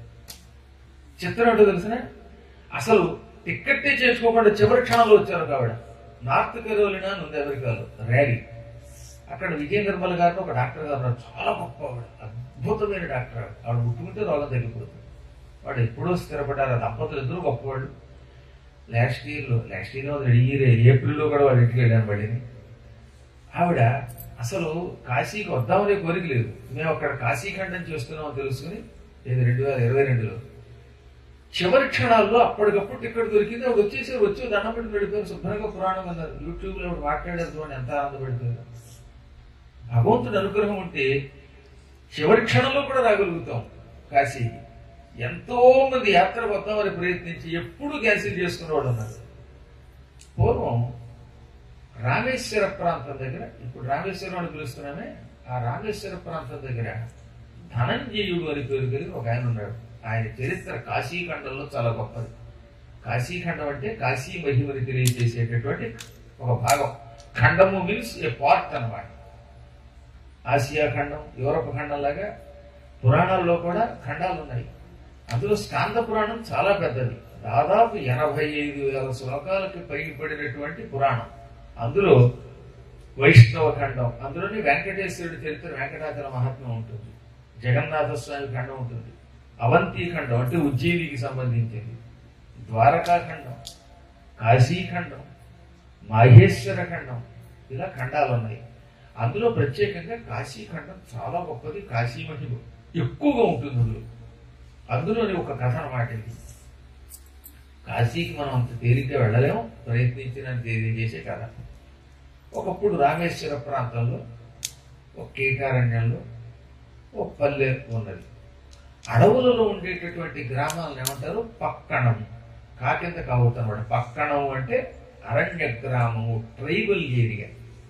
చిత్రం ఏంటో తెలిసిన అసలు టిక్కెట్టే చేసుకోకుండా చివరి క్షణంలో వచ్చారు కావిడ నార్త్ కెరోలినా అని ఉంది అమెరికాలో ర్యాలీ అక్కడ విజయ నిర్మల్ గారిని ఒక డాక్టర్ గారు ఉన్నారు. చాలా గొప్ప ఆవిడ అద్భుతమైన డాక్టర్ ఆవిడ. ఆవిడ ముట్టుకుంటే రోగం తగ్గిపోతుంది వాడు ఎప్పుడూ స్థిరపడ్డారు ఆ దంపతులు ఇద్దరు గొప్పవాళ్ళు లాస్ట్ ఇయర్లో లాస్ట్ ఇయర్ ఇయర్ ఏప్రిల్లో కూడా వాళ్ళ ఇంటికి వెళ్ళాను బడిని ఆవిడ అసలు కాశీకి వద్దామనే కోరిక లేదు మేము అక్కడ కాశీఖండం చేస్తున్నామని తెలుసుకుని ఇది రెండు వేల ఇరవై రెండులో చివరి క్షణాల్లో అప్పటికప్పుడు టికెట్ దొరికింది ఆవిడ వచ్చేసి వచ్చి దండం పెట్టి వెళ్ళిపోయారు శుభ్రంగా పురాణం అన్నారు యూట్యూబ్ లో ఆవిడ మాట్లాడారు అని ఎంత ఆనందపడిపోయారు భగవంతుడి అనుగ్రహం ఉంటే చివరి క్షణంలో కూడా రాగలుగుతాం కాశీకి ఎంతో మంది యాత్ర వద్దామని ప్రయత్నించి ఎప్పుడు క్యాన్సిల్ చేసుకునే వాళ్ళు ఉన్నారు పూర్వం రామేశ్వర ప్రాంతం దగ్గర ఇప్పుడు రామేశ్వరం అని పిలుస్తున్నామే ఆ రామేశ్వర ప్రాంతం దగ్గర ధనంజయుడు అని పేరు కలిగి ఒక ఆయన ఉన్నాడు ఆయన చరిత్ర కాశీఖండంలో చాలా గొప్పది కాశీఖండం అంటే కాశీ మహిమని తెలియజేసేటటువంటి ఒక భాగం ఖండము మీన్స్ ఏ పార్ట్ అన్నమాట ఆసియా ఖండం యూరప్ ఖండం లాగా పురాణాల్లో కూడా ఖండాలు ఉన్నాయి అందులో స్కాంద పురాణం చాలా పెద్దది దాదాపు ఎనభై ఐదు వేల శ్లోకాలకి పైపడినటువంటి పురాణం అందులో వైష్ణవ ఖండం అందులోని వెంకటేశ్వరుడి చరిత్ర వెంకటాచల మహాత్మ్యం ఉంటుంది జగన్నాథ స్వామి ఖండం ఉంటుంది అవంతి ఖండం అంటే ఉజ్జయినికి సంబంధించింది ద్వారకా ఖండం కాశీఖండం మాహేశ్వర ఖండం ఇలా ఖండాలు ఉన్నాయి అందులో ప్రత్యేకంగా కాశీఖండం చాలా గొప్పది కాశీ మహిమ ఎక్కువగా ఉంటుంది అందులో అందులోని ఒక కథ అన్నమాట ఇది కాశీకి మనం అంత తేలిగ్గా వెళ్ళలేము ప్రయత్నించిన తెలియజేసే కథ ఒకప్పుడు రామేశ్వర ప్రాంతంలో ఒక కీటారణ్యంలో ఒక పల్లె ఉన్నది అడవులలో ఉండేటటువంటి గ్రామాలను ఏమంటారు పక్కణం కాకింద కావచ్చు అనమాట పక్కణం అంటే అరణ్య గ్రామము ట్రైబల్ ఏరియా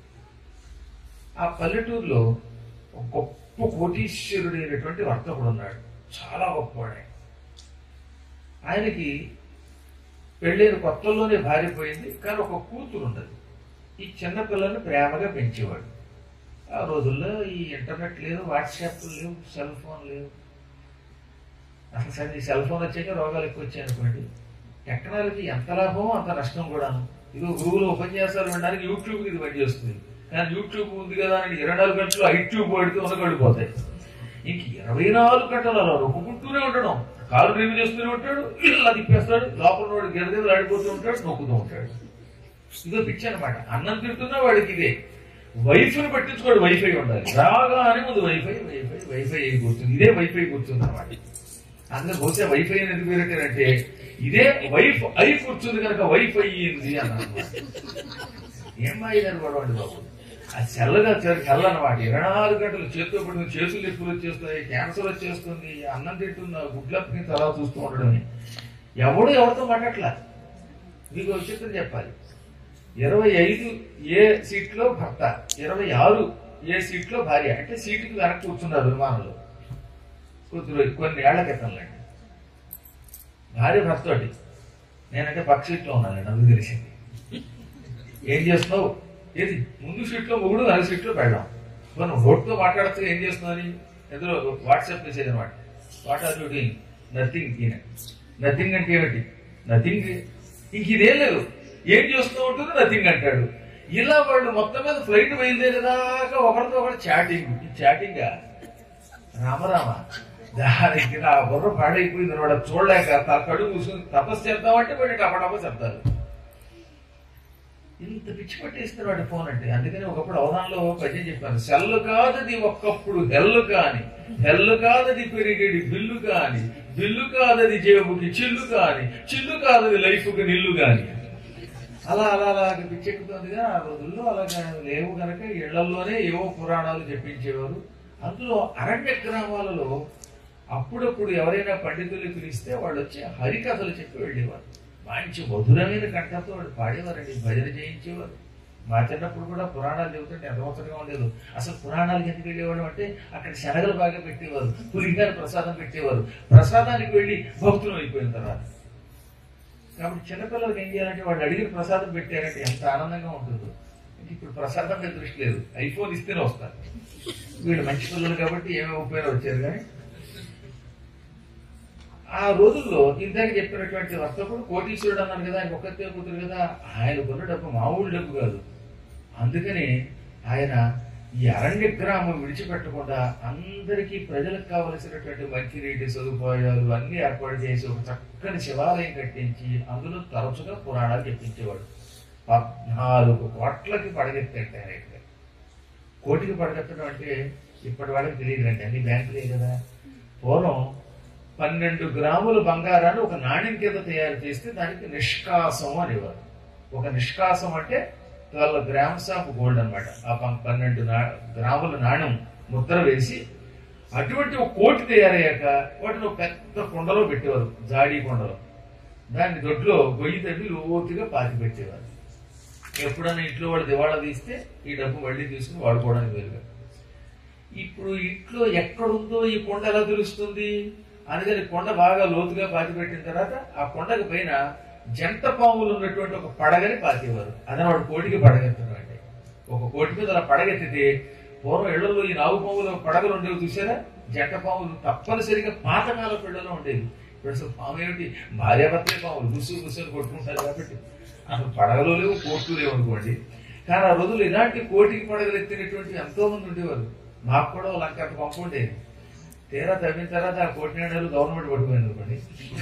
ఆ పల్లెటూరులో ఒక గొప్ప కోటీశ్వరుడైనటువంటి వర్తకుడు ఉన్నాడు చాలా గొప్పవాడే ఆయనకి పెళ్ళైన కొత్తలోనే భార్య పోయింది కానీ ఒక కూతురు ఉన్నది ఈ చిన్న పిల్లల్ని ప్రేమగా పెంచేవాడు ఆ రోజుల్లో ఈ ఇంటర్నెట్ లేదు వాట్సాప్ లేవు సెల్ ఫోన్ లేవు అసలు సరే ఈ సెల్ ఫోన్ వచ్చాక రోగాలు ఎక్కువ వచ్చాయి అనుకోండి టెక్నాలజీ ఎంత లాభమో అంత నష్టం కూడాను ఇది గురువులు ఉపన్యాసాలు వినడానికి యూట్యూబ్ ఇది పనిచేస్తుంది కానీ యూట్యూబ్ ఉంది కదా అని ఇరవై నాలుగు గంటలు ఐట్యూబ్ పడితే ఉన్నగడిపోతాయి ఇంక ఇరవై నాలుగు గంటలు అలా నొక్కుంటూనే ఉండడం కాలు రివ్యూ చేస్తూనే ఉంటాడు ఇలా తిప్పేస్తాడు లోపల వాడు గిరదెలు ఆడిపోతూ ఉంటాడు నొక్కుతూ ఉంటాడు ఇదో పిచ్చి అనమాట అన్నం తింటున్నా వాడికి ఇదే వైఫైని పట్టించుకోడు వైఫై ఉండాలి రాగానే ముందు వైఫై వైఫై వైఫై అయి కూర్చుంది ఇదే వైఫై కూర్చుంది అనమాట అందులో బహుశా వైఫై అని ఎందుకు పేరెట్టారంటే ఇదే వైఫ్ అయి కూర్చుంది కనుక వైఫై అయింది అన్నమాట ఏం మాయదారు గొడవండి బాబు అది చల్లగా చల్ల అనమాట ఇరవై నాలుగు గంటలు చేతితో పడిన చేతులు ఎక్కువ వచ్చేస్తాయి క్యాన్సర్ వచ్చేస్తుంది అన్నం తింటున్న గుడ్లప్పని తలా చూస్తూ ఉండడమే ఎవడు ఎవరితో మాట్లాడట్లా మీకు ఒక చిత్రం చెప్పాలి ఇరవై ఐదు ఏ సీట్లో భర్త ఇరవై ఆరు ఏ సీట్లో భార్య అంటే సీటుకి వెనక్కి కూర్చున్నారు విమానంలో కొద్ది రోజు కొన్ని ఏళ్ల క్రితంలండి భార్య భర్తతోటి నేనంటే పక్క సీట్లో ఉన్నానండి అందుకు తెలిసింది ఏం చేస్తున్నావు ఏది ముందు సీట్లో మొగుడు వెనక సీట్లో పెడదాం మనం రోడ్తో మాట్లాడుతూ ఏం చేస్తున్నావు అని ఎందులో వాట్సాప్ మెసేజ్ అనమాట what are you doing nothing ఈయన నథింగ్ అంటే ఏమిటి నథింగ్ ఇంక ఇదేం లేదు ఏం చేస్తూ ఉంటుంది నథింగ్ అంటాడు ఇలా వాళ్ళు మొత్తం మీద ఫ్లైట్ బయలుదేరేదాకా ఒకరితో ఒకరు చాటింగ్ ఈ చాటింగ్ రామరామ దానికి నా బుర్ర పాడైపోయింది వాడు అది చూడలేక తన కడుగు కూర్చొని తపస్సు చేద్దామంటే వాడు టపటప చెప్తారు ఇంత పిచ్చి పట్టేస్తారు వాడి ఫోన్ అంటే అందుకని ఒకప్పుడు అవధానంలో పద్యం చెప్పాను సెల్లు కాదది ఒక్కప్పుడు హెల్లు కాని హెల్లు కాదది పెరిగేది బిల్లు కాని బిల్లు కాదది జేబుకి చిల్లు కాని చిల్లు కాదది లైఫ్కి నిల్లు కాని అలా అలా అలా పిచ్చెక్కుతుందిగా ఆ రోజుల్లో అలాగా లేవు కనుక ఇళ్లలోనే ఏవో పురాణాలు చెప్పించేవారు అందులో అరణ్య గ్రామాలలో అప్పుడప్పుడు ఎవరైనా పండితులు పిలిస్తే వాళ్ళు వచ్చి హరికథలు చెప్పి వెళ్ళేవారు మంచి మధురమైన కంఠంతో వాళ్ళు పాడేవారండి భజన చేయించేవారు మా చిన్నప్పుడు కూడా పురాణాలు చెబుతుంటే ఎంత అవసరంగా ఉండేది అసలు పురాణాలకు ఎందుకు వెళ్ళేవాడు అంటే అక్కడ శనగలు బాగా పెట్టేవారు పులిగారు ప్రసాదం పెట్టేవారు ప్రసాదానికి వెళ్ళి భక్తులు అయిపోయిన తర్వాత కాబట్టి చిన్నపిల్లలకి ఏం చేయాలంటే వాళ్ళు అడిగిన ప్రసాదం పెట్టారంటే ఎంత ఆనందంగా ఉంటుందో ఇంక ఇప్పుడు ప్రసాదం మీద దృష్టి లేదు ఐఫోన్ ఇస్తేనే వస్తారు వీళ్ళు మంచి పిల్లలు కాబట్టి ఏమేమి ఉపయోగం వచ్చారు కానీ ఆ రోజుల్లో ఇందాక చెప్పినటువంటి వర్తకుడు కోటీశ్వరుడు అన్నాను కదా ఆయన ఒక్కతే కూతురు కదా ఆయన కొన్న డబ్బు మామూలు డబ్బు కాదు అందుకని ఆయన ఈ అరణ్య గ్రామం విడిచిపెట్టకుండా అందరికీ ప్రజలకు కావలసినటువంటి మంచినీటి సదుపాయాలు అన్ని ఏర్పాటు చేసి ఒక చక్కని శివాలయం కట్టించి అందులో తరచుగా పురాణాలు చెప్పించేవాడు పద్నాలుగు కోట్లకి పడగెత్తాడు ఆయన ఇక్కడ కోటికి పడగెత్తడం అంటే ఇప్పటి వాళ్ళకి తెలియదండి అన్ని బ్యాంకులే కదా పూర్వం పన్నెండు గ్రాముల బంగారాన్ని ఒక నాణ్యం కింద తయారు చేస్తే దానికి నిష్కాసం అనేవారు ఒక నిష్కాసం అంటే ట్వెల్వ్ గ్రామ్స్ ఆఫ్ గోల్డ్ అన్నమాట ఆ పం- పన్నెండు నా గ్రాముల నాణ్యం ముద్ర వేసి అటువంటి ఒక కోటి తయారయ్యాక వాటిని ఒక పెద్ద కుండలో పెట్టేవారు జాడీ కుండలో దాన్ని దొడ్లో గొయ్యి తవ్వి లోతుగా పాతి పెట్టేవారు ఎప్పుడైనా ఇంట్లో వాళ్ళు దివాళా తీస్తే ఈ డబ్బు మళ్ళీ తీసుకుని వాడుకోవడానికి వీలుగా ఇప్పుడు ఇంట్లో ఎక్కడుందో ఈ కొండ ఎలా తెలుస్తుంది అందుకని కొండ బాగా లోతుగా పాతి పెట్టిన తర్వాత ఆ కొండకు పైన జంట పాములు ఉన్నటువంటి ఒక పడగని పాతేవారు అదే వాడు కోటికి పడగెత్తడం అంటే ఒక కోటి మీద అలా పడగెత్తితే పూర్వం ఇళ్లలో ఈ నాగు పాములు పడగలు ఉండేవి చూసారా జంట పాములు తప్పనిసరిగా పాతకాల పిల్లలు ఉండేవి ఇప్పుడు అసలు పాము ఏమిటి భార్యాభర్తలే పాములు గుసు గుసు కొట్టుకుంటారు కాబట్టి అసలు పడగలు లేవు కోట్లు లేవు అనుకోండి కానీ ఆ రోజులు ఇలాంటి కోటికి పడగలు ఎత్తినటువంటి ఎంతో మంది ఉండేవారు మాకు కూడా లంక అంత పంపు ఉండేది తీరా తవ్విన తర్వాత ఆ కోటి నాణాలు గవర్నమెంట్ పట్టుకుపోయింది అనుకోండి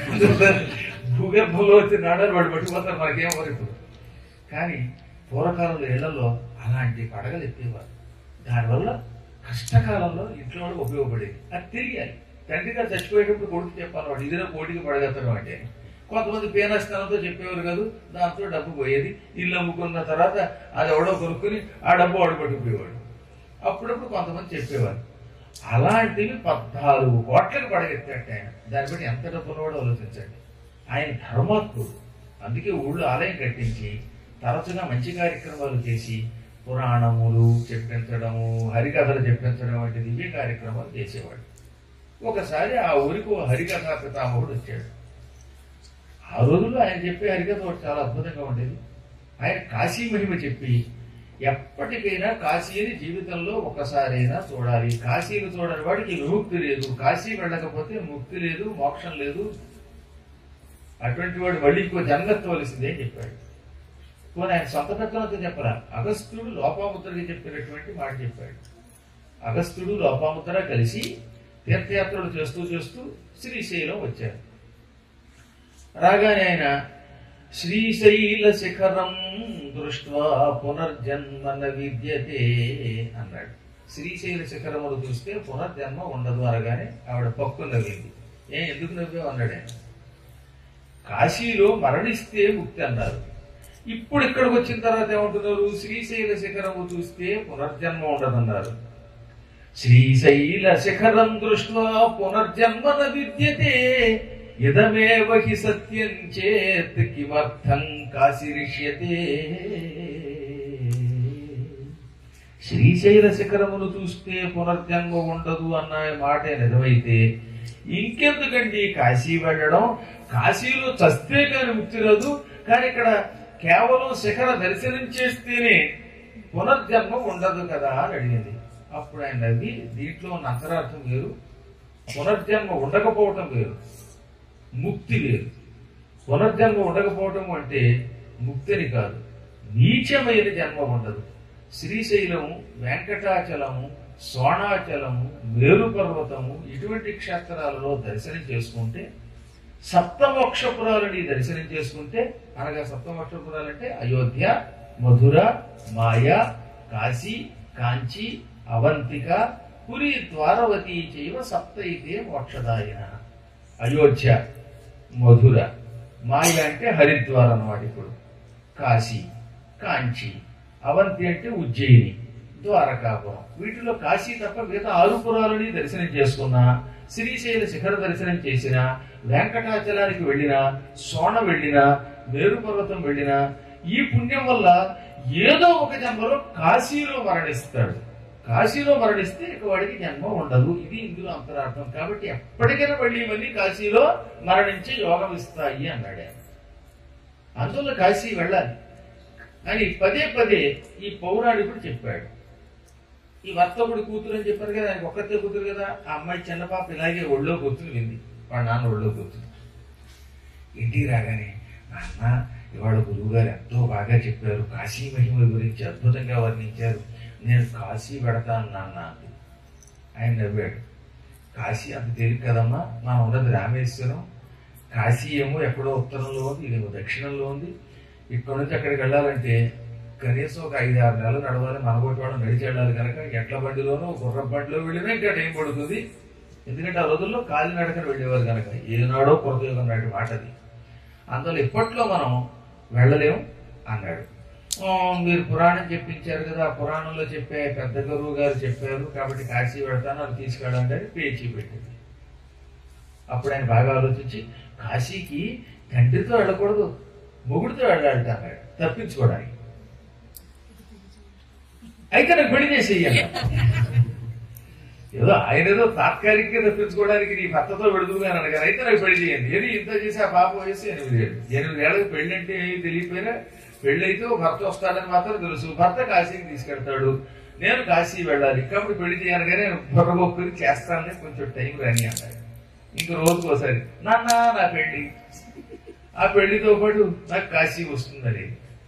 భూగర్భంలో వచ్చిన నాణాలు వాడు పట్టుకుపోతారు మనకేం వరకు ఇప్పుడు కానీ పూర్వకాలంలో ఇళ్లలో అలాంటి పడగలు ఎత్తేవారు దానివల్ల కష్టకాలంలో ఇంట్లో వాళ్ళకి ఉపయోగపడేది అది తెలియాలి తండ్రి గారు చచ్చిపోయేటప్పుడు కొడుకు చెప్పాలి వాడు ఇదిలో కోటికి పడగెత్తడం అంటే కొంతమంది పేనస్థానంతో చెప్పేవారు కాదు దాంతో డబ్బు పోయేది ఇల్లు అమ్ముకున్న తర్వాత అది ఎవడో కొనుక్కుని ఆ డబ్బు వాడు పట్టుకుపోయేవాడు అప్పుడప్పుడు కొంతమంది చెప్పేవారు అలాంటివి పద్నాలుగు కోట్లకు పడగెత్తాడు ఆయన దాన్ని బట్టి ఎంత డబ్బు ఉన్నవాడో ఆలోచించండి ఆయన ధర్మాత్ముడు అందుకే ఊళ్ళో ఆలయం కట్టించి తరచుగా మంచి కార్యక్రమాలు చేసి పురాణములు చెప్పించడము హరికథలు చెప్పించడం వంటి దివ్య కార్యక్రమాలు చేసేవాడు ఒకసారి ఆ ఊరికి ఓ హరికథా పితామహుడు వచ్చాడు ఆ రోజుల్లో ఆయన చెప్పే హరికథ ఒకటి చాలా అద్భుతంగా ఉండేది ఆయన కాశీ మహిమ చెప్పి ఎప్పటికైనా కాశీని జీవితంలో ఒకసారైనా చూడాలి కాశీని చూడని వాడికి విముక్తి లేదు కాశీ వెళ్ళకపోతే ముక్తి లేదు మోక్షం లేదు అటువంటి వాడు మళ్ళీ ఇంకో జన్మెత్తవలసిందే అని చెప్పాడు పోనీ ఆయన సొంత పెద్దలతో చెప్పరా అగస్త్యుడు లోపాముద్రకి చెప్పినటువంటి మాట చెప్పాడు అగస్త్యుడు లోపాముద్ర కలిసి తీర్థయాత్రలు చేస్తూ చేస్తూ శ్రీశైలం వచ్చారు రాగానే ఆయన శ్రీశైల శిఖరం దృష్ట్వా పునర్జన్మన విద్యతే అన్నాడు శ్రీశైల శిఖరములు చూస్తే పునర్జన్మ ఉండదు అనగానే ఆవిడ పక్కు నవ్వింది ఏ ఎందుకు నవ్వావు అన్నాడు ఆయన కాశీలో మరణిస్తే ముక్తి అన్నారు ఇప్పుడు ఇక్కడికి వచ్చిన తర్వాత ఏమంటున్నారు శ్రీశైల శిఖరము చూస్తే పునర్జన్మ ఉండదన్నారు శ్రీశైల శిఖరం దృష్ట్వా పునర్జన్మన విద్యతే ఇదమేవ హి సత్యం చేత్ కిమర్థం కాశిరిష్యతే శ్రీశైల శిఖరమును చూస్తే పునర్జన్మ ఉండదు అన్న మాట నిజమైతే ఇంకెందుకండి కాశీ వెళ్ళడం కాశీలో చస్తే కానీ ముక్తి రాదు కానీ ఇక్కడ కేవలం శిఖర దర్శనం చేస్తేనే పునర్జన్మ ఉండదు కదా అని అడిగింది అప్పుడు ఆయన నవ్వి దీంట్లో ఉన్న అంతరార్థం వేరు పునర్జన్మ ఉండకపోవటం వేరు ముక్తి వేరు పునర్జన్మ ఉండకపోవటం అంటే ముక్తిని కాదు నీచమైన జన్మ ఉండదు శ్రీశైలము వెంకటాచలము సోణాచలము మేరు పర్వతము ఇటువంటి క్షేత్రాలలో దర్శనం చేసుకుంటే సప్తమోక్షపురాలని దర్శనం చేసుకుంటే అనగా సప్తమోక్షపురాలంటే అయోధ్య మధుర మాయ కాశీ కాంచి అవంతిక పురి ద్వారవతి చైవ సప్తైతే మోక్షదాయన అయోధ్య మధుర మాయ అంటే హరిద్వార్ అన్నమాట ఇప్పుడు కాశీ కాంచి అవంతి అంటే ఉజ్జయిని ద్వారకాపురం వీటిలో కాశీ తప్ప మిగతా ఆరు పురాలని దర్శనం చేసుకున్నా శ్రీశైల శిఖర దర్శనం చేసినా వెంకటాచలానికి వెళ్ళినా సోణ వెళ్ళినా మేరు పర్వతం వెళ్ళినా ఈ పుణ్యం వల్ల ఏదో ఒక జన్మలో కాశీలో మరణిస్తాడు కాశీలో మరణిస్తే ఇక వాడికి జన్మ ఉండదు ఇది ఇందులో అంతరార్థం కాబట్టి ఎప్పటికైనా మళ్ళీ మళ్ళీ కాశీలో మరణించే యోగం ఇస్తాయి అన్నాడు ఆయన. అందులో కాశీ వెళ్ళాలి అని పదే పదే ఈ పౌరాణికుడు చెప్పాడు ఈ వర్తకుడు కూతురు అని చెప్పారు కదా ఆయనకు ఒక్కతే కూతురు కదా ఆ అమ్మాయి చిన్న పాప ఇలాగే ఒళ్ళో కూతురు వింది వాడు నాన్న ఒళ్ళో కూతురు ఇంటికి రాగానే నాన్న ఇవాళ గురువు గారు ఎంతో బాగా చెప్పారు కాశీ మహిమ గురించి అద్భుతంగా వర్ణించారు నేను కాశీ పెడతాను నాన్న అంది ఆయన నవ్వాడు కాశీ అంత తేలిక కదమ్మా మనం ఉన్నది రామేశ్వరం కాశీ ఏమో ఎక్కడో ఉత్తరంలో ఉంది ఇదేమో దక్షిణంలో ఉంది ఇక్కడ నుంచి అక్కడికి వెళ్ళాలంటే కనీసం ఒక ఐదు ఆరు నెలలు నడవాలి మనగొట్టి వాళ్ళు నడిచి వెళ్ళాలి కనుక ఎట్ల బండిలోనో గుర్ర బండిలో వెళ్ళినా ఇంకా టైం పడుతుంది ఎందుకంటే ఆ రోజుల్లో కాలి నడకన వెళ్ళేవారు కనుక ఏనాడో కొరతయుగం నాటి మాట అది అందులో ఇప్పట్లో మనం వెళ్ళలేము అన్నాడు "ఆ, మీరు పురాణం చెప్పించారు కదా ఆ పురాణంలో చెప్పే పెద్ద గురువు గారు చెప్పారు కాబట్టి కాశీ వెళ్తాను అది తీసుకెళ్ళండి అని పేచీ పెట్టింది అప్పుడు ఆయన బాగా ఆలోచించి కాశీకి తండ్రితో వెళ్ళకూడదు మొగుడితో వెళ్ళాలట అన్నాడు తప్పించుకోవడానికి అయితే నాకు పెళ్లి చేసేయాలి ఏదో ఆయన ఏదో తాత్కాలికంగా తప్పించుకోవడానికి నీ భర్తతో విడుదలుగా అనగారు అయితే నాకు పెళ్లి చేయండి ఏది ఇంత చేసి ఆ పాప వయసు ఎనిమిది ఏళ్ళు ఎనిమిది ఏళ్ళకి పెళ్లి అంటే ఏమీ తెలియపోయినా పెళ్లి అయితే ఓ భర్త వస్తాడని మాత్రం తెలుసు భర్త కాశీకి తీసుకెళ్తాడు నేను కాశీ వెళ్ళాలి కాబట్టి పెళ్లి చేయనగానే బుర్రగొక్కుని చేస్తానని కొంచెం టైం రాని అన్నాడు ఇంక రోజుకోసారి నాన్న నా పెళ్లి ఆ పెళ్లితో పాటు నాకు కాశీ వస్తుందని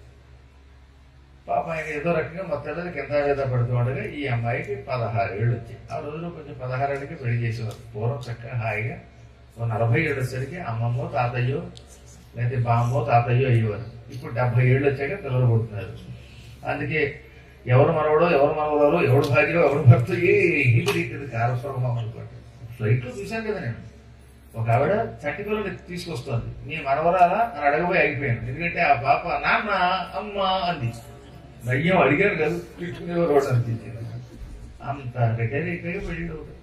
పాప ఆయన ఏదో రకంగా మొత్తం కింద మీద పడుతూ ఉండగా ఈ అమ్మాయికి పదహారు ఏళ్ళు వచ్చాయి ఆ రోజులో కొంచెం పదహారు ఏళ్ళకి పెళ్లి చేసేవారు పూర్వం చక్కగా హాయిగా ఓ నలభై ఏళ్ళు వచ్చేసరికి అమ్మమ్మో తాతయ్యో లేకపోతే బామ్మో తాతయ్యో అయ్యేవారు ఇప్పుడు డెబ్బై ఏళ్ళు వచ్చాక పిల్లలు పుడుతున్నారు అందుకే ఎవరు మనవడో ఎవరు మనవడాలో ఎవడు భార్యో ఎవడు భర్త ఏ తెలియదు కాలస్వరమం అనుకోండి ఫ్లైట్లో చూశాను కదా నేను ఒక ఆవిడ చట్టి పిల్లలు తీసుకొస్తుంది మీ మనవరాలా అని అడగబోయి అయిపోయాను ఎందుకంటే ఆ పాప నాన్న అమ్మ అంది నయ్యం అడిగారు కదా తిట్టుకునేవారు వాడు అనిపించింది అంత రిటైర్ అయిపోయి పెళ్ళి ఒకటి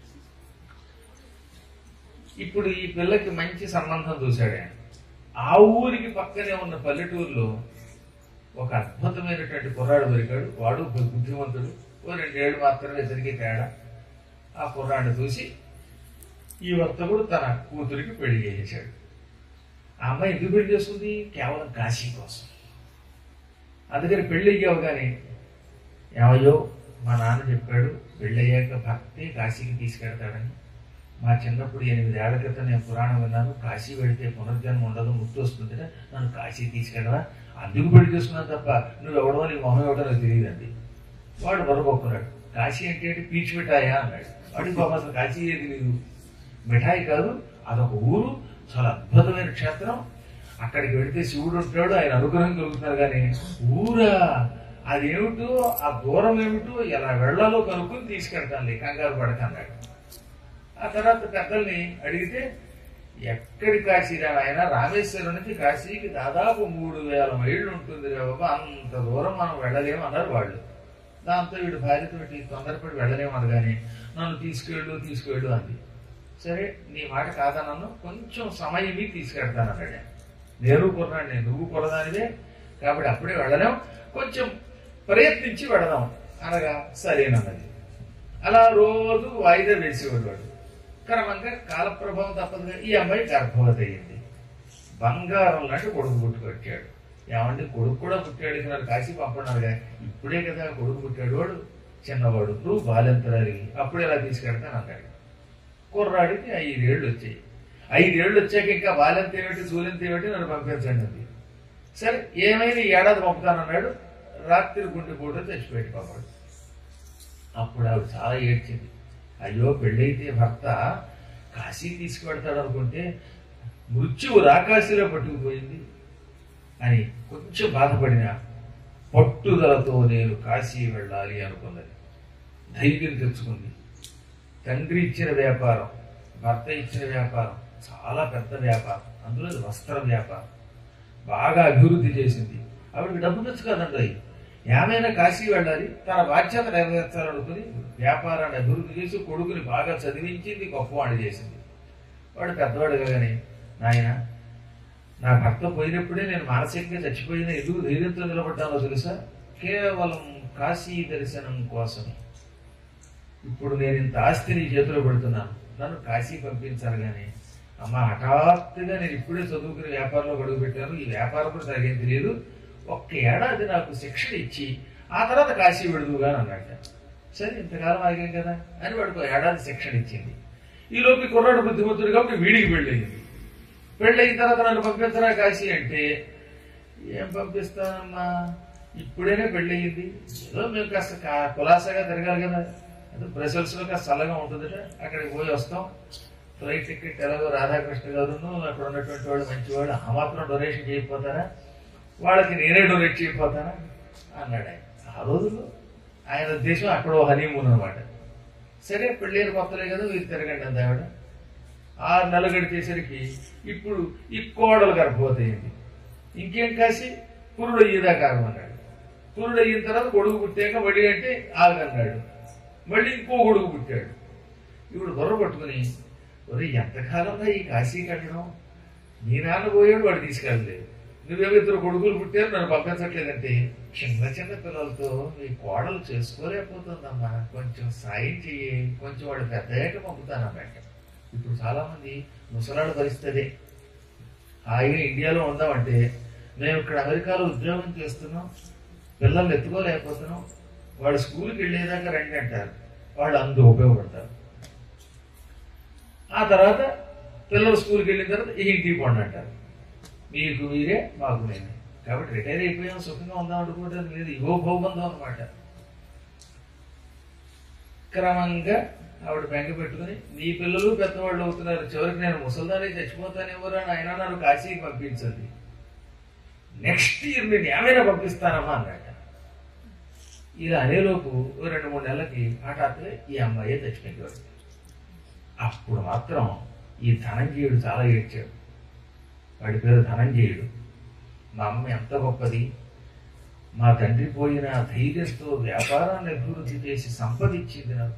ఇప్పుడు ఈ పిల్లకి మంచి సంబంధం చూశాడు ఆయన ఆ ఊరికి పక్కనే ఉన్న పల్లెటూరులో ఒక అద్భుతమైనటువంటి కుర్రాడు దొరికాడు వాడు బుద్ధిమంతుడు ఓ రెండేళ్ళు మాత్రమే జరిగే తేడా ఆ కుర్రాడిని చూసి ఈ వర్తకుడు తన కూతురికి పెళ్లి చేసేశాడు ఆ అమ్మాయి ఎందుకు పెళ్లి చేసుకుంది కేవలం కాశీ కోసం అందుకని పెళ్లి అయ్యావు కానీ ఏమయ్యో మా నాన్న చెప్పాడు పెళ్ళయ్యాక భక్తే కాశీకి తీసుకెడతాడని మా చిన్నప్పుడు ఎనిమిది ఏళ్ల క్రితం నేను పురాణం విన్నాను కాశీ వెళితే పునర్జన్మ ఉండదు ముక్తి వస్తుంది నన్ను కాశీ తీసుకెళ్ళవా అందుకు పెళ్లి చేసుకున్నాను తప్ప నువ్వు ఎవడో నీ మొహం ఎవడో నాకు తెలియదండి వాడు మరొకొక్కున్నాడు కాశీ అంటే ఏంటి పీచు మిఠాయా అన్నాడు వాడికి పాపం అసలు కాశీ ఏది లేదు మిఠాయి కాదు అదొక ఊరు చాలా అద్భుతమైన క్షేత్రం అక్కడికి వెళితే శివుడు ఉంటాడు ఆయన అనుగ్రహం కలుగుతున్నారు కానీ ఊరా అదేమిటో ఆ దూరం ఏమిటో ఎలా వెళ్ళాలో కనుక్కొని తీసుకెళ్తాను కంగారు పడకన్నాడు ఆ తర్వాత పెద్దల్ని అడిగితే ఎక్కడి కాశీరా ఆయన రామేశ్వరం నుంచి కాశీకి దాదాపు మూడు వేల మైళ్ళు ఉంటుంది రా బాబా అంత దూరం మనం వెళ్ళలేము అన్నారు వాళ్ళు దాంతో వీడు భార్యతోటి తొందరపడి వెళ్ళలేము అనగానే నన్ను తీసుకెళ్ళు తీసుకెళ్ళు అంది సరే నీ మాట కాదన్నాను కొంచెం సమయం తీసుకెళ్తాను అన్నాడు నేను కుర్రాడిని నువ్వు కుర్రదానివే కాబట్టి అప్పుడే వెళ్ళలేం కొంచెం ప్రయత్నించి వెళదాం అనగా సరేనన్నది అలా రోజు వాయిదా వేసేవాడు వాడు క్రమంగా కాలప్రభావం తప్పదుగా ఈ అమ్మాయి గర్భవతి అయింది బంగారం లాంటి కొడుకు పుట్టుకొచ్చాడు ఏమంటే కొడుకు కూడా పుట్టాడు ఇక నాకు కాశీ పంపన్నారుగా ఇప్పుడే కదా కొడుకు పుట్టాడు వాడు చిన్నవాడు నువ్వు బాలెంతరాలి అప్పుడే ఎలా తీసుకెళ్తాను అన్నాడు కుర్రాడికి ఐదేళ్ళు వచ్చాయి ఐదేళ్ళు వచ్చాక ఇంకా బాలెంత ఏమిటి సూర్యంత ఏమిటి నన్ను పంపించండి అంది సరే ఏమైనా ఈ ఏడాది పంపుతానన్నాడు రాత్రి గుండె పూట చచ్చిపోయాడు పాపాడు అప్పుడు ఆవిడ చాలా ఏడ్చింది అయ్యో పెళ్ళైతే భర్త కాశీ తీసుకువెడతాడు అనుకుంటే మృత్యువు రాకాశిలో పట్టుకుపోయింది అని కొంచెం బాధపడిన పట్టుదలతో నేను కాశీ వెళ్ళాలి అనుకున్నది ధైర్యం తెచ్చుకుంది తండ్రి ఇచ్చిన వ్యాపారం భర్త ఇచ్చిన వ్యాపారం చాలా పెద్ద వ్యాపారం అందులో అది వస్త్ర వ్యాపారం బాగా అభివృద్ధి చేసింది ఆవిడకి డబ్బు తెచ్చు కదండి అది ఏమైనా కాశీ వెళ్ళాలి తన బాధ్యత నెరవేర్చాలనుకుని వ్యాపారాన్ని అభివృద్ధి చేసి కొడుకుని బాగా చదివించింది గొప్పవాడు చేసింది వాడు పెద్దవాడు కాగానే నాయన నా భర్త పోయినప్పుడే నేను మానసికంగా చచ్చిపోయిన ఎందుకు ధైర్యంతో నిలబడ్డానో తెలుసా కేవలం కాశీ దర్శనం కోసమే ఇప్పుడు నేను ఇంత ఆస్తి నీ చేతిలో పెడుతున్నాను నన్ను కాశీ పంపించాను కానీ అమ్మ హఠాత్తుగా నేను ఇప్పుడే చదువుకుని వ్యాపారంలో గడుగు పెట్టాను ఈ వ్యాపారం కూడా నాకేం తెలియదు ఒక్క ఏడాది నాకు శిక్షణ ఇచ్చి ఆ తర్వాత కాశీ విడుదుగా అన్నట్ట సరే ఇంతకాలం ఆగాం కదా అని వాడికి ఒక ఏడాది శిక్షణ ఇచ్చింది ఈ లోపు కుర్రాడు బుద్ధిమంతుడు కాబట్టి వీడికి పెళ్ళయింది పెళ్ళయిన తర్వాత నన్ను పంపించరా కాశీ అంటే ఏం పంపిస్తానమ్మా ఇప్పుడేనే పెళ్ళయింది ఏదో మేము కాస్త కా- కులాసాగా తిరగాలి కదా ఏదో బ్రసెల్స్ లో కాస్త చల్లగా ఉంటుందట అక్కడికి పోయి వస్తాం ఫ్లైట్ టికెట్ ఎలాగో రాధాకృష్ణ గారును అక్కడ ఉన్నటువంటి వాడు మంచివాడు ఆ మాత్రం డొనేషన్ చేయకపోతారా వాళ్ళకి నేనే డొనేట్ చేయకపోతానా అన్నాడు ఆయన ఆ రోజుల్లో ఆయన ఉద్దేశం అక్కడ హనీమూన్ అనమాట సరే పెళ్ళైన కొత్తలే కదా వీరు తిరగండి అంది ఆవిడ ఆరు నెలలు గడిచేసరికి ఇప్పుడు ఈ కోడలు గర్భవతి అయింది ఇంకేం కాసి పురుడు అయ్యేదాకా ఆగమన్నాడు పురుడు అయిన తర్వాత కొడుకు పుట్టాక మళ్ళీ అంటే ఆగన్నాడు మళ్ళీ ఇంకో కొడుకు పుట్టాడు ఇప్పుడు బుర్ర పట్టుకుని ఒరే ఎంతకాలంగా ఈ కాశీకి వెళ్ళడం నీ నాన్న పోయాడు వాడు తీసుకెళ్ళలేదు నువ్వేమో ఇద్దరు కొడుకులు పుట్టారు నన్ను పంపించట్లేదంటే చిన్న చిన్న పిల్లలతో మీ కోడలు చేసుకోలేకపోతుందమ్మా కొంచెం సాయం చెయ్యి కొంచెం వాడు పెద్దయ్యాక పంపుతానన్నమాట ఇప్పుడు చాలా మంది ముసలాడు పరిస్థితి హాయిగా ఇండియాలో ఉందామంటే మేము ఇక్కడ అమెరికాలో ఉద్యోగం చేస్తున్నాం పిల్లల్ని ఎత్తుకోలేకపోతున్నాం వాడు స్కూల్కి వెళ్ళేదాకా రండి అంటారు వాళ్ళు అందు ఉపయోగపడతారు ఆ తర్వాత పిల్లలు స్కూల్కి వెళ్ళిన తర్వాత ఈ ఇంటికి పోండి అంటారు మీకు మీరే మాకు నేనే కాబట్టి రిటైర్ అయిపోయాం సుఖంగా ఉందాం అనుకోవడం లేదు ఇవో భౌబంధం అనమాట క్రమంగా ఆవిడ బెంగ పెట్టుకుని నీ పిల్లలు పెద్దవాళ్ళు అవుతున్నారు చివరికి నేను ముసల్దానే చచ్చిపోతానేమోరా నాయన నన్ను కాశీకి పంపించండి నెక్స్ట్ ఇయర్ నేను ఏమైనా పంపిస్తానమ్మా అన్నట ఇలా అనేలోపు ఓ రెండు మూడు నెలలకి హఠాత్తుగా ఈ అమ్మాయి చచ్చిపోయింది అప్పుడు మాత్రం ఈ ధనంజయుడు చాలా ఏడ్చాడు వాడి పేరు ధనంజయుడు మా అమ్మ ఎంత గొప్పది మా తండ్రి పోయిన ధైర్యంతో వ్యాపారాన్ని అభివృద్ధి చేసి సంపదించింది నాకు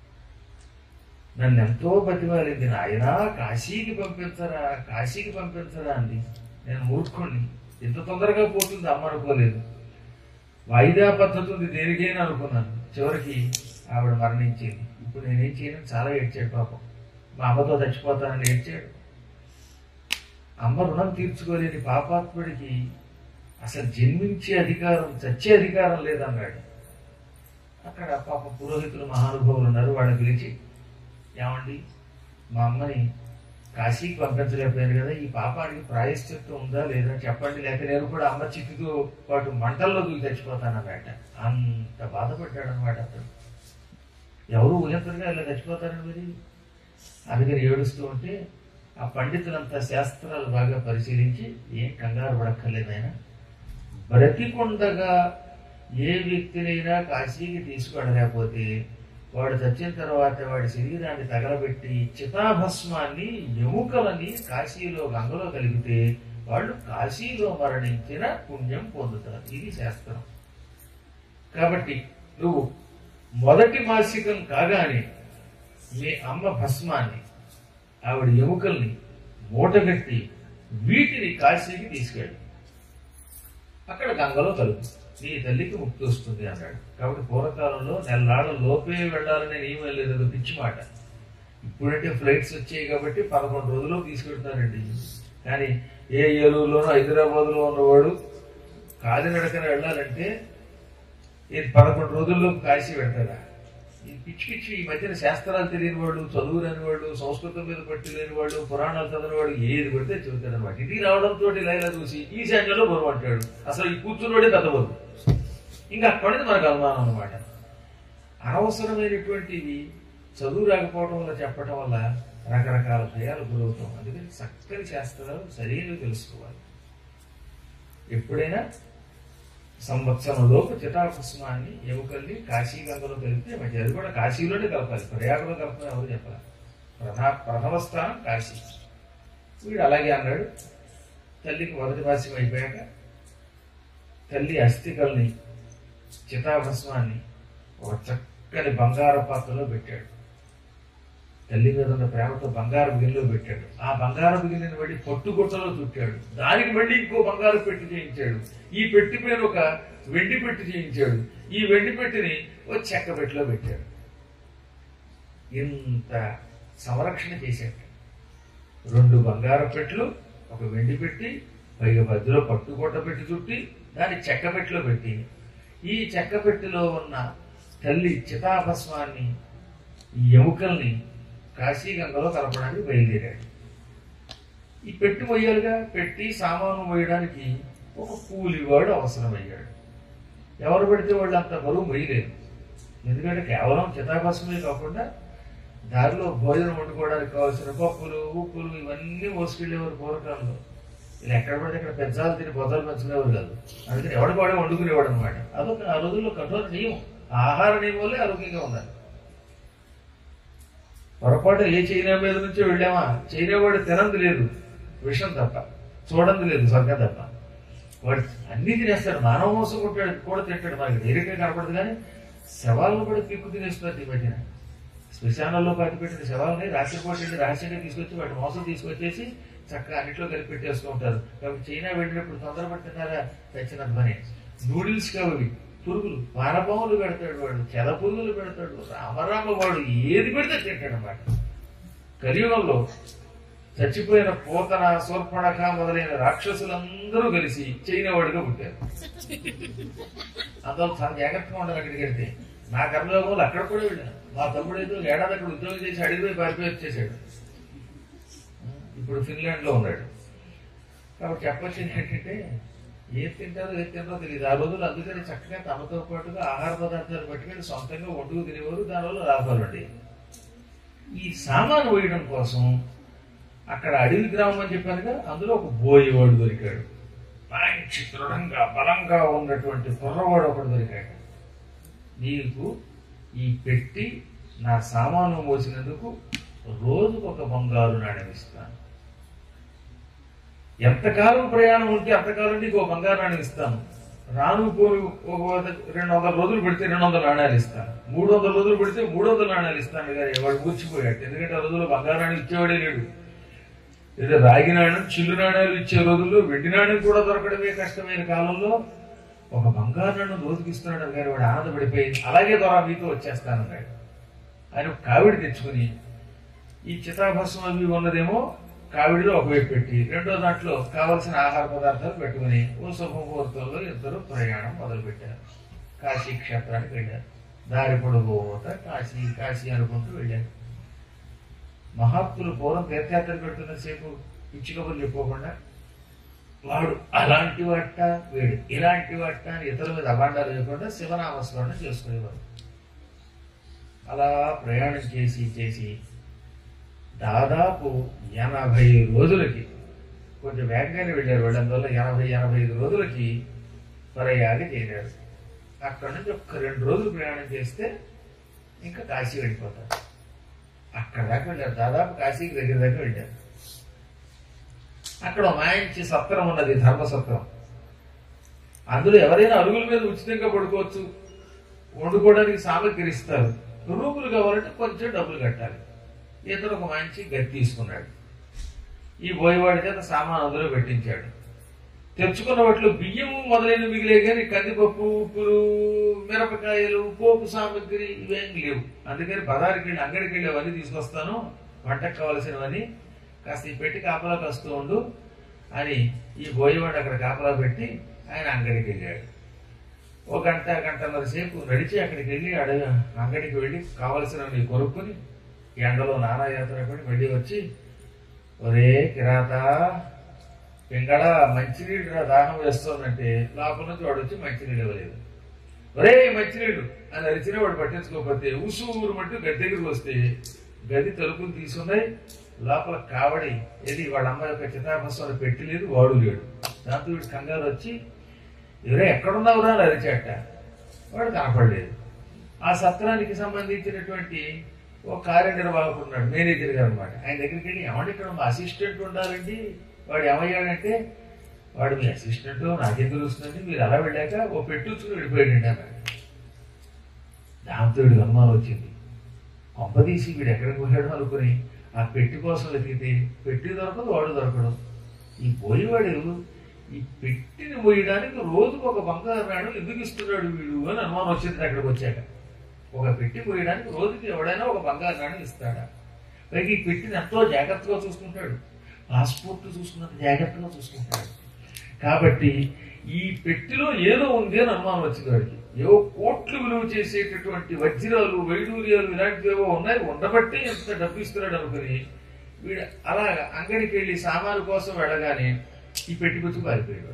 నన్ను ఎంతో బతిమాలింది నాయన కాశీకి పంపించరా కాశీకి పంపించరా అంది నేను మూర్ఖుణ్ణి ఇంత తొందరగా పోతుంది అమ్మ అనుకోలేదు వాయిదా పద్ధతి ఉంది దేనికైనా అనుకున్నాను చివరికి ఆవిడ మరణించింది ఇప్పుడు నేనేం చేయను చాలా ఏడ్చాడు పాపం మా అమ్మతో చచ్చిపోతానని ఏడ్చాడు అమ్మ రుణం తీర్చుకోలేని పాపాత్ముడికి అసలు జన్మించే అధికారం చచ్చే అధికారం లేదన్నాడు అక్కడ పాప పురోహితులు మహానుభావులు ఉన్నారు వాళ్ళని పిలిచి ఏమండి మా అమ్మని కాశీకి పంపించలేకపోయాను కదా ఈ పాపానికి ప్రాయశ్చిత్తం ఉందా లేదా చెప్పండి లేకపోతే నేను కూడా అమ్మ చిక్కుతో పాటు మంటల్లో దూకి చచ్చిపోతానన్నమాట అంత బాధపడ్డాడు అనమాట అతను ఎవరు ఊహించరుగా ఇలా చచ్చిపోతారని మరి అందుకని ఏడుస్తూ ఉంటే ఆ పండితులంతా శాస్త్రాలు బాగా పరిశీలించి ఏం కంగారు పడక్కర్లేదు ఆయన బ్రతికుండగా ఏ వ్యక్తినైనా కాశీకి తీసుకెళ్ళలేకపోతే వాడు చచ్చిన తర్వాత వాడి శరీరాన్ని తగలబెట్టి చితాభస్మాన్ని ఎముకలని కాశీలో గంగలో కలిపితే వాళ్ళు కాశీలో మరణించిన పుణ్యం పొందుతారు ఇది శాస్త్రం కాబట్టి నువ్వు మొదటి మాసికం కాగానే మీ అమ్మ భస్మాన్ని ఆవిడ ఎముకల్ని మూటగట్టి వీటిని కాశీకి తీసుకెళ్ళి అక్కడ గంగలో కలుపు నీ తల్లికి ముక్తి వస్తుంది అన్నాడు కాబట్టి పూర్వకాలంలో నెలనాళ్ళ లోపే వెళ్ళాలనే నియమం లేదు అది పిచ్చి మాట ఇప్పుడంటే ఫ్లైట్స్ వచ్చాయి కాబట్టి పదకొండు రోజుల్లో తీసుకెళ్తారండి కానీ ఏ ఏలూరులోనో హైదరాబాద్లో ఉన్నవాడు కాలినడకన వెళ్ళాలంటే ఇది పదకొండు రోజుల్లో కాశీ పెడతారా ఈ పిచ్చి పిచ్చి ఈ మధ్యన శాస్త్రాలు తెలియని వాళ్ళు చదువు లేని వాళ్ళు సంస్కృతం మీద పట్టు లేని వాళ్ళు పురాణాలు చదివిన వాడు ఏది పడితే చెబుతాడు అనమాట ఇది రావడంతో లైలా చూసి ఈ శాఖలో బరువు అంటాడు అసలు ఈ కూర్చున్నోడే పెద్ద బరువు ఇంకా అక్కడి నుంచి మనకు అనుమానం అనమాట అనవసరమైనటువంటివి చదువు రాకపోవడం వల్ల చెప్పడం వల్ల రకరకాల భయాలు గురవుతాం అందుకని చక్కని శాస్త్రాలు సరైనవి తెలుసుకోవాలి ఎప్పుడైనా సంవత్సరంలోపు చితాకుస్మాన్ని ఎముకల్ని కాశీ గంగలో కలిపితే మంచిది అది కూడా కాశీలోనే కలపాలి ప్రయాగంలో కలపని ఎవరు చెప్పాలి ప్రథమ ప్రథమ స్థానం కాశీ వీడు అలాగే అన్నాడు తల్లికి మొదటి భాష్యం అయిపోయాక తల్లి అస్థికల్ని చితాభస్మాన్ని ఒక చక్కని బంగారు పాత్రలో పెట్టాడు తల్లి మీద ఉన్న ప్రేమతో బంగారు గిన్నెలో పెట్టాడు ఆ బంగారు గిన్నెని మళ్ళీ పట్టుగుట్టలో చుట్టాడు దానికి మళ్ళీ ఇంకో బంగారు పెట్టి చేయించాడు ఈ పెట్టి పైన ఒక వెండి పెట్టి చేయించాడు ఈ వెండి పెట్టిని ఓ చెక్క పెట్టిలో పెట్టాడు ఇంత సంరక్షణ చేశాడు రెండు బంగారు పెట్లు ఒక వెండి పెట్టి పైగా మధ్యలో పట్టుకోట పెట్టి చుట్టి దాన్ని చెక్క పెట్టిలో పెట్టి ఈ చెక్క పెట్టిలో ఉన్న తల్లి చితాభస్మాన్ని ఈ ఎముకల్ని కాశీగంగలో కలపడానికి బయలుదేరాడు ఈ పెట్టి మొయ్యాలిగా పెట్టి సామాను మొయ్యడానికి ఒక కూలివాడు అవసరమయ్యాడు ఎవరు పెడితే వాళ్ళు అంత బరువు మొయ్యలేరు ఎందుకంటే కేవలం చితాభస్మే కాకుండా దారిలో భోజనం వండుకోవడానికి కావాల్సిన పప్పులు ఉప్పులు ఇవన్నీ మోసుకెళ్ళేవారు పూర్వకాలంలో ఇలా ఎక్కడ పడితే అక్కడ పెద్దాలు తిని బొద్దలు పెంచుకునేవారు కాదు అందుకని ఎవడు వాడే వండుకునేవాడు అనమాట అదొక ఆ రోజుల్లో కఠోర నియమం ఆహార నియమాలే ఆరోగ్యంగా ఉండాలి పొరపాటు ఏ చైనా మీద నుంచో వెళ్ళామా చైనా వాడు తినంది లేదు విషం తప్ప చూడంది లేదు స్వర్గం తప్ప వాడు అన్ని తినేస్తాడు మానవ మోసం కొట్టాడు కూడా తింటాడు మనకి ధైర్యంగా కనపడదు కానీ శవాలను కూడా పిక్కు తినేస్తున్నారు ఈ మధ్యన శ్మశానాల్లో పాతి పెట్టిన శవాలని రాత్రిపూట వెళ్ళి రహస్యంగా తీసుకొచ్చి వాటి మోసం తీసుకొచ్చేసి చక్కగా అన్నిట్లో కలిపి పెట్టేస్తూ ఉంటారు కాబట్టి చైనా వెళ్ళినప్పుడు తొందరపడుతున్నారా తెచ్చినంత పని నూడిల్స్ కావి పురుగులు వానపాములు పెడతాడు వాడు చెద పురుగులు పెడతాడు రామరామ వాడు ఏది పెడితే తింటాడు అన్నమాట కలియుగంలో చచ్చిపోయిన పోతన శూర్పణఖ మొదలైన రాక్షసులందరూ కలిసి చైనా వాడిగా పుట్టారు అందులో చాలా జాగ్రత్తగా ఉండాలి అక్కడికి వెళ్తే నా కర్మయోగంలో అక్కడ కూడా వెళ్ళాను మా తమ్ముడు ఏదో ఏడాది అక్కడ ఉద్యోగం చేసి అడిగిపోయి పారిపోయి వచ్చేసాడు ఇప్పుడు ఫిన్లాండ్ లో ఉన్నాడు కాబట్టి చెప్పొచ్చింది ఏంటంటే ఏది తింటారో ఏది తింటారో తెలియదు ఆ రోజులు అందుకని చక్కగా తమతో పాటుగా ఆహార పదార్థాలు పట్టుకెళ్ళి సొంతంగా వండుకు తినేవారు దానివల్ల లాభాలు ఉండేవి ఈ సామాను వేయడం కోసం అక్కడ అడవి గ్రామం అని చెప్పానుగా అందులో ఒక బోయేవాడు దొరికాడు మంచి దృఢంగా బలంగా ఉన్నటువంటి కుర్రవాడు ఒకడు దొరికాడు నీకు ఈ పెట్టి నా సామాను మోసినందుకు రోజుకు ఒక బంగారు నాణ్యం ఇస్తాను ఎంతకాలం ప్రయాణం ఉంటే అంతకాలం నీకు ఒక బంగారు నాణ్యం ఇస్తాను రాను పోను ఒక వంద- రెండు వందల రోజులు పెడితే రెండు వందల నాణ్యాలు ఇస్తాను మూడు వందల రోజులు పెడితే మూడు వందల నాణ్యాలు ఇస్తాను కానీ వాడు కూర్చిపోయాడు ఎందుకంటే ఆ రోజుల్లో బంగారు నాణ్యం ఇచ్చేవాడే లేడు ఏదో రాగి నాణ్యం చిల్లు నాణ్యాలు ఇచ్చే రోజుల్లో వెండి నాణ్యం కూడా దొరకడమే కష్టమైన కాలంలో ఒక బంగారు నాణ్యం రోజుకి ఇస్తున్నాడు కానీ వాడు ఆనందపడిపోయి అలాగే ద్వారా మీతో వచ్చేస్తానన్నాడు ఆయన ఒక కావిడి తెచ్చుకుని ఈ చితాభస్మం అవి ఉన్నదేమో కావిడిలో ఒకవైపు పెట్టి రెండో దాంట్లో కావలసిన ఆహార పదార్థాలు పెట్టుకుని ఓ శుభముహూర్తంలో ఇద్దరు ప్రయాణం మొదలుపెట్టారు కాశీ క్షేత్రానికి వెళ్ళారు దారి పొడుగుత కాశీ కాశీ అనుకుంటూ వెళ్ళారు మహాత్ములు పూర్వం తీర్థయాత్ర పెడుతున్న సేపు పిచ్చి కబుర్లు చెప్పుకోకుండా వాడు అలాంటి వాట వీడు ఇలాంటి వాట అని ఇతరుల మీద అభాండాలు లేకుండా శివనామస్మరణ చేసుకునేవారు అలా ప్రయాణం చేసి చేసి దాదాపు ఎనభై రోజులకి కొంచెం వేగంగానే వెళ్ళారు వాళ్ళు అందువల్ల ఎనభై ఎనభై ఐదు రోజులకి ప్రయాగ చేరారు అక్కడ నుంచి ఒక్క రెండు రోజులు ప్రయాణం చేస్తే ఇంకా కాశీ వెళ్ళిపోతారు అక్కడ దాకా వెళ్ళారు దాదాపు కాశీకి దగ్గర దాకా వెళ్ళారు అక్కడ ఒక మంచి సత్రం ఉన్నది ధర్మసత్రం అందులో ఎవరైనా అరుగుల మీద ఉచితంగా పడుకోవచ్చు వండుకోవడానికి సామగ్రి ఇస్తారు రూములు కావాలంటే కొంచెం డబ్బులు కట్టాలి ఇతను ఒక మంచి గది తీసుకున్నాడు ఈ బోయవాడి చేత సామాన్ అందులో పెట్టించాడు తెచ్చుకున్న వాటిలో బియ్యం మొదలైన మిగిలే కానీ కందిపప్పు ఉప్పులు మిరపకాయలు పోపు సామగ్రి ఇవేం లేవు అందుకని బజారుకి వెళ్ళి అంగడికి వెళ్ళి అవన్నీ తీసుకొస్తాను వంటకు కావలసినవన్నీ కాస్త ఈ పెట్టి కాపలా కాస్తూ ఉండు అని ఈ బోయవాడు అక్కడ కాపలా పెట్టి ఆయన అంగడికి వెళ్ళాడు ఒక గంట గంటన్నర సేపు నడిచి అక్కడికి వెళ్ళి అడగ అంగడికి వెళ్ళి కావలసినవి కొనుక్కొని ఎండలో నానాయాత్ర పడి మళ్ళీ వచ్చి ఒరే కిరాత పింగళ మంచినీళ్ళు రా దాహం వేస్తోందంటే లోపల నుంచి వాడు వచ్చి మంచినీళ్ళు ఇవ్వలేదు ఒరే మంచినీళ్ళు అని అరిచిన వాడు పట్టించుకోకపోతే ఉసూరు మట్టు గది దగ్గరికి వస్తే గది తలుపులు తీసుకున్నాయి లోపల కావడి ఏది వాళ్ళ అమ్మ యొక్క చితాభస్వాన్ని పెట్టలేదు వాడు లేడు దాంతో వీడు కంగారు వచ్చి ఎవరే ఎక్కడున్నావురా అని అరిచాట వాడు కనపడలేదు ఆ సత్రానికి సంబంధించినటువంటి ఒక కార్యనిర్వాహకుడు ఉన్నాడు మేనేజర్ గారు అనమాట ఆయన దగ్గరికి వెళ్ళి ఏమంటే ఇక్కడ మా అసిస్టెంట్ ఉండాలండి వాడు ఏమయ్యాడంటే వాడు మీ అసిస్టెంట్ నాకేం తెలుస్తుందండి మీరు అలా వెళ్ళాక ఓ పెట్టుకుని వెళ్ళిపోయాడండి అన్నాడు దాంతో వీడికి అనుమానం వచ్చింది కొంపదీసి వీడు ఎక్కడికి పోయాడు అనుకుని ఆ పెట్టి కోసం వెతికితే పెట్టి దొరకదు వాడు దొరకడు ఈ పోయేవాడు ఈ పెట్టిని పోయడానికి రోజుకు ఒక బంగారు నాడు ఎందుకు ఇస్తున్నాడు వీడు అని అనుమానం వచ్చింది అక్కడికి వచ్చాక ఒక పెట్టి పోయడానికి రోజుకి ఎవడైనా ఒక బంగారు నాణ్యం ఇస్తాడా పైకి ఈ పెట్టిని ఎంతో జాగ్రత్తగా చూసుకుంటాడు పాస్పోర్ట్ చూసుకున్నంత జాగ్రత్తగా చూసుకుంటాడు కాబట్టి ఈ పెట్టిలో ఏదో ఉంది అని అనుమానం వచ్చింది వాడికి ఏవో కోట్లు విలువ చేసేటటువంటి వజ్రాలు వైడూర్యాలు ఇలాంటివి ఏవో ఉన్నాయి ఉండబట్టి ఎంత డబ్బు ఇస్తున్నాడు అనుకుని వీడు అలా అంగడికి వెళ్ళి సామాను కోసం వెళ్ళగానే ఈ పెట్టి పుచ్చుకు పారిపోయాడు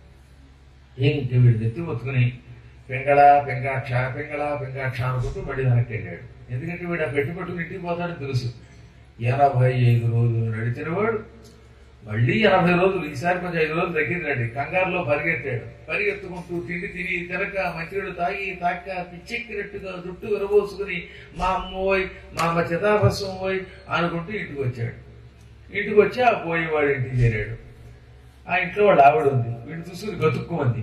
ఏం ఇంక వీడు నెత్తి మొత్తుకుని పెంగళ పెంగాక్ష పెంగళ పెంగాక్ష అనుకుంటూ మళ్ళీ వెనక్కి వెళ్ళాడు ఎందుకంటే వీడు ఆ పెట్టి పట్టుకుని ఇంటికి పోతాడని తెలుసు ఎనభై ఐదు రోజులు నడిచిన వాడు మళ్ళీ ఎనభై రోజులు ఈసారి కొంచెం ఐదు రోజులు తగ్గిందండి కంగారులో పరిగెత్తాడు పరిగెత్తుకుంటూ తిండి తిని తినక మంచినీళ్ళు తాగి తాక పిచ్చెక్కినట్టుగా జుట్టు విరబోసుకుని మా అమ్మోయ్ మా అమ్మ చితాభస్వం పోయి అనుకుంటూ ఇంటికి వచ్చాడు ఇంటికి వచ్చి ఆ పోయేవాడు ఇంటికి చేరాడు ఆ ఇంట్లో వాళ్ళ ఆవిడ ఉంది వీడు చూసుకుని గతుక్కుమంది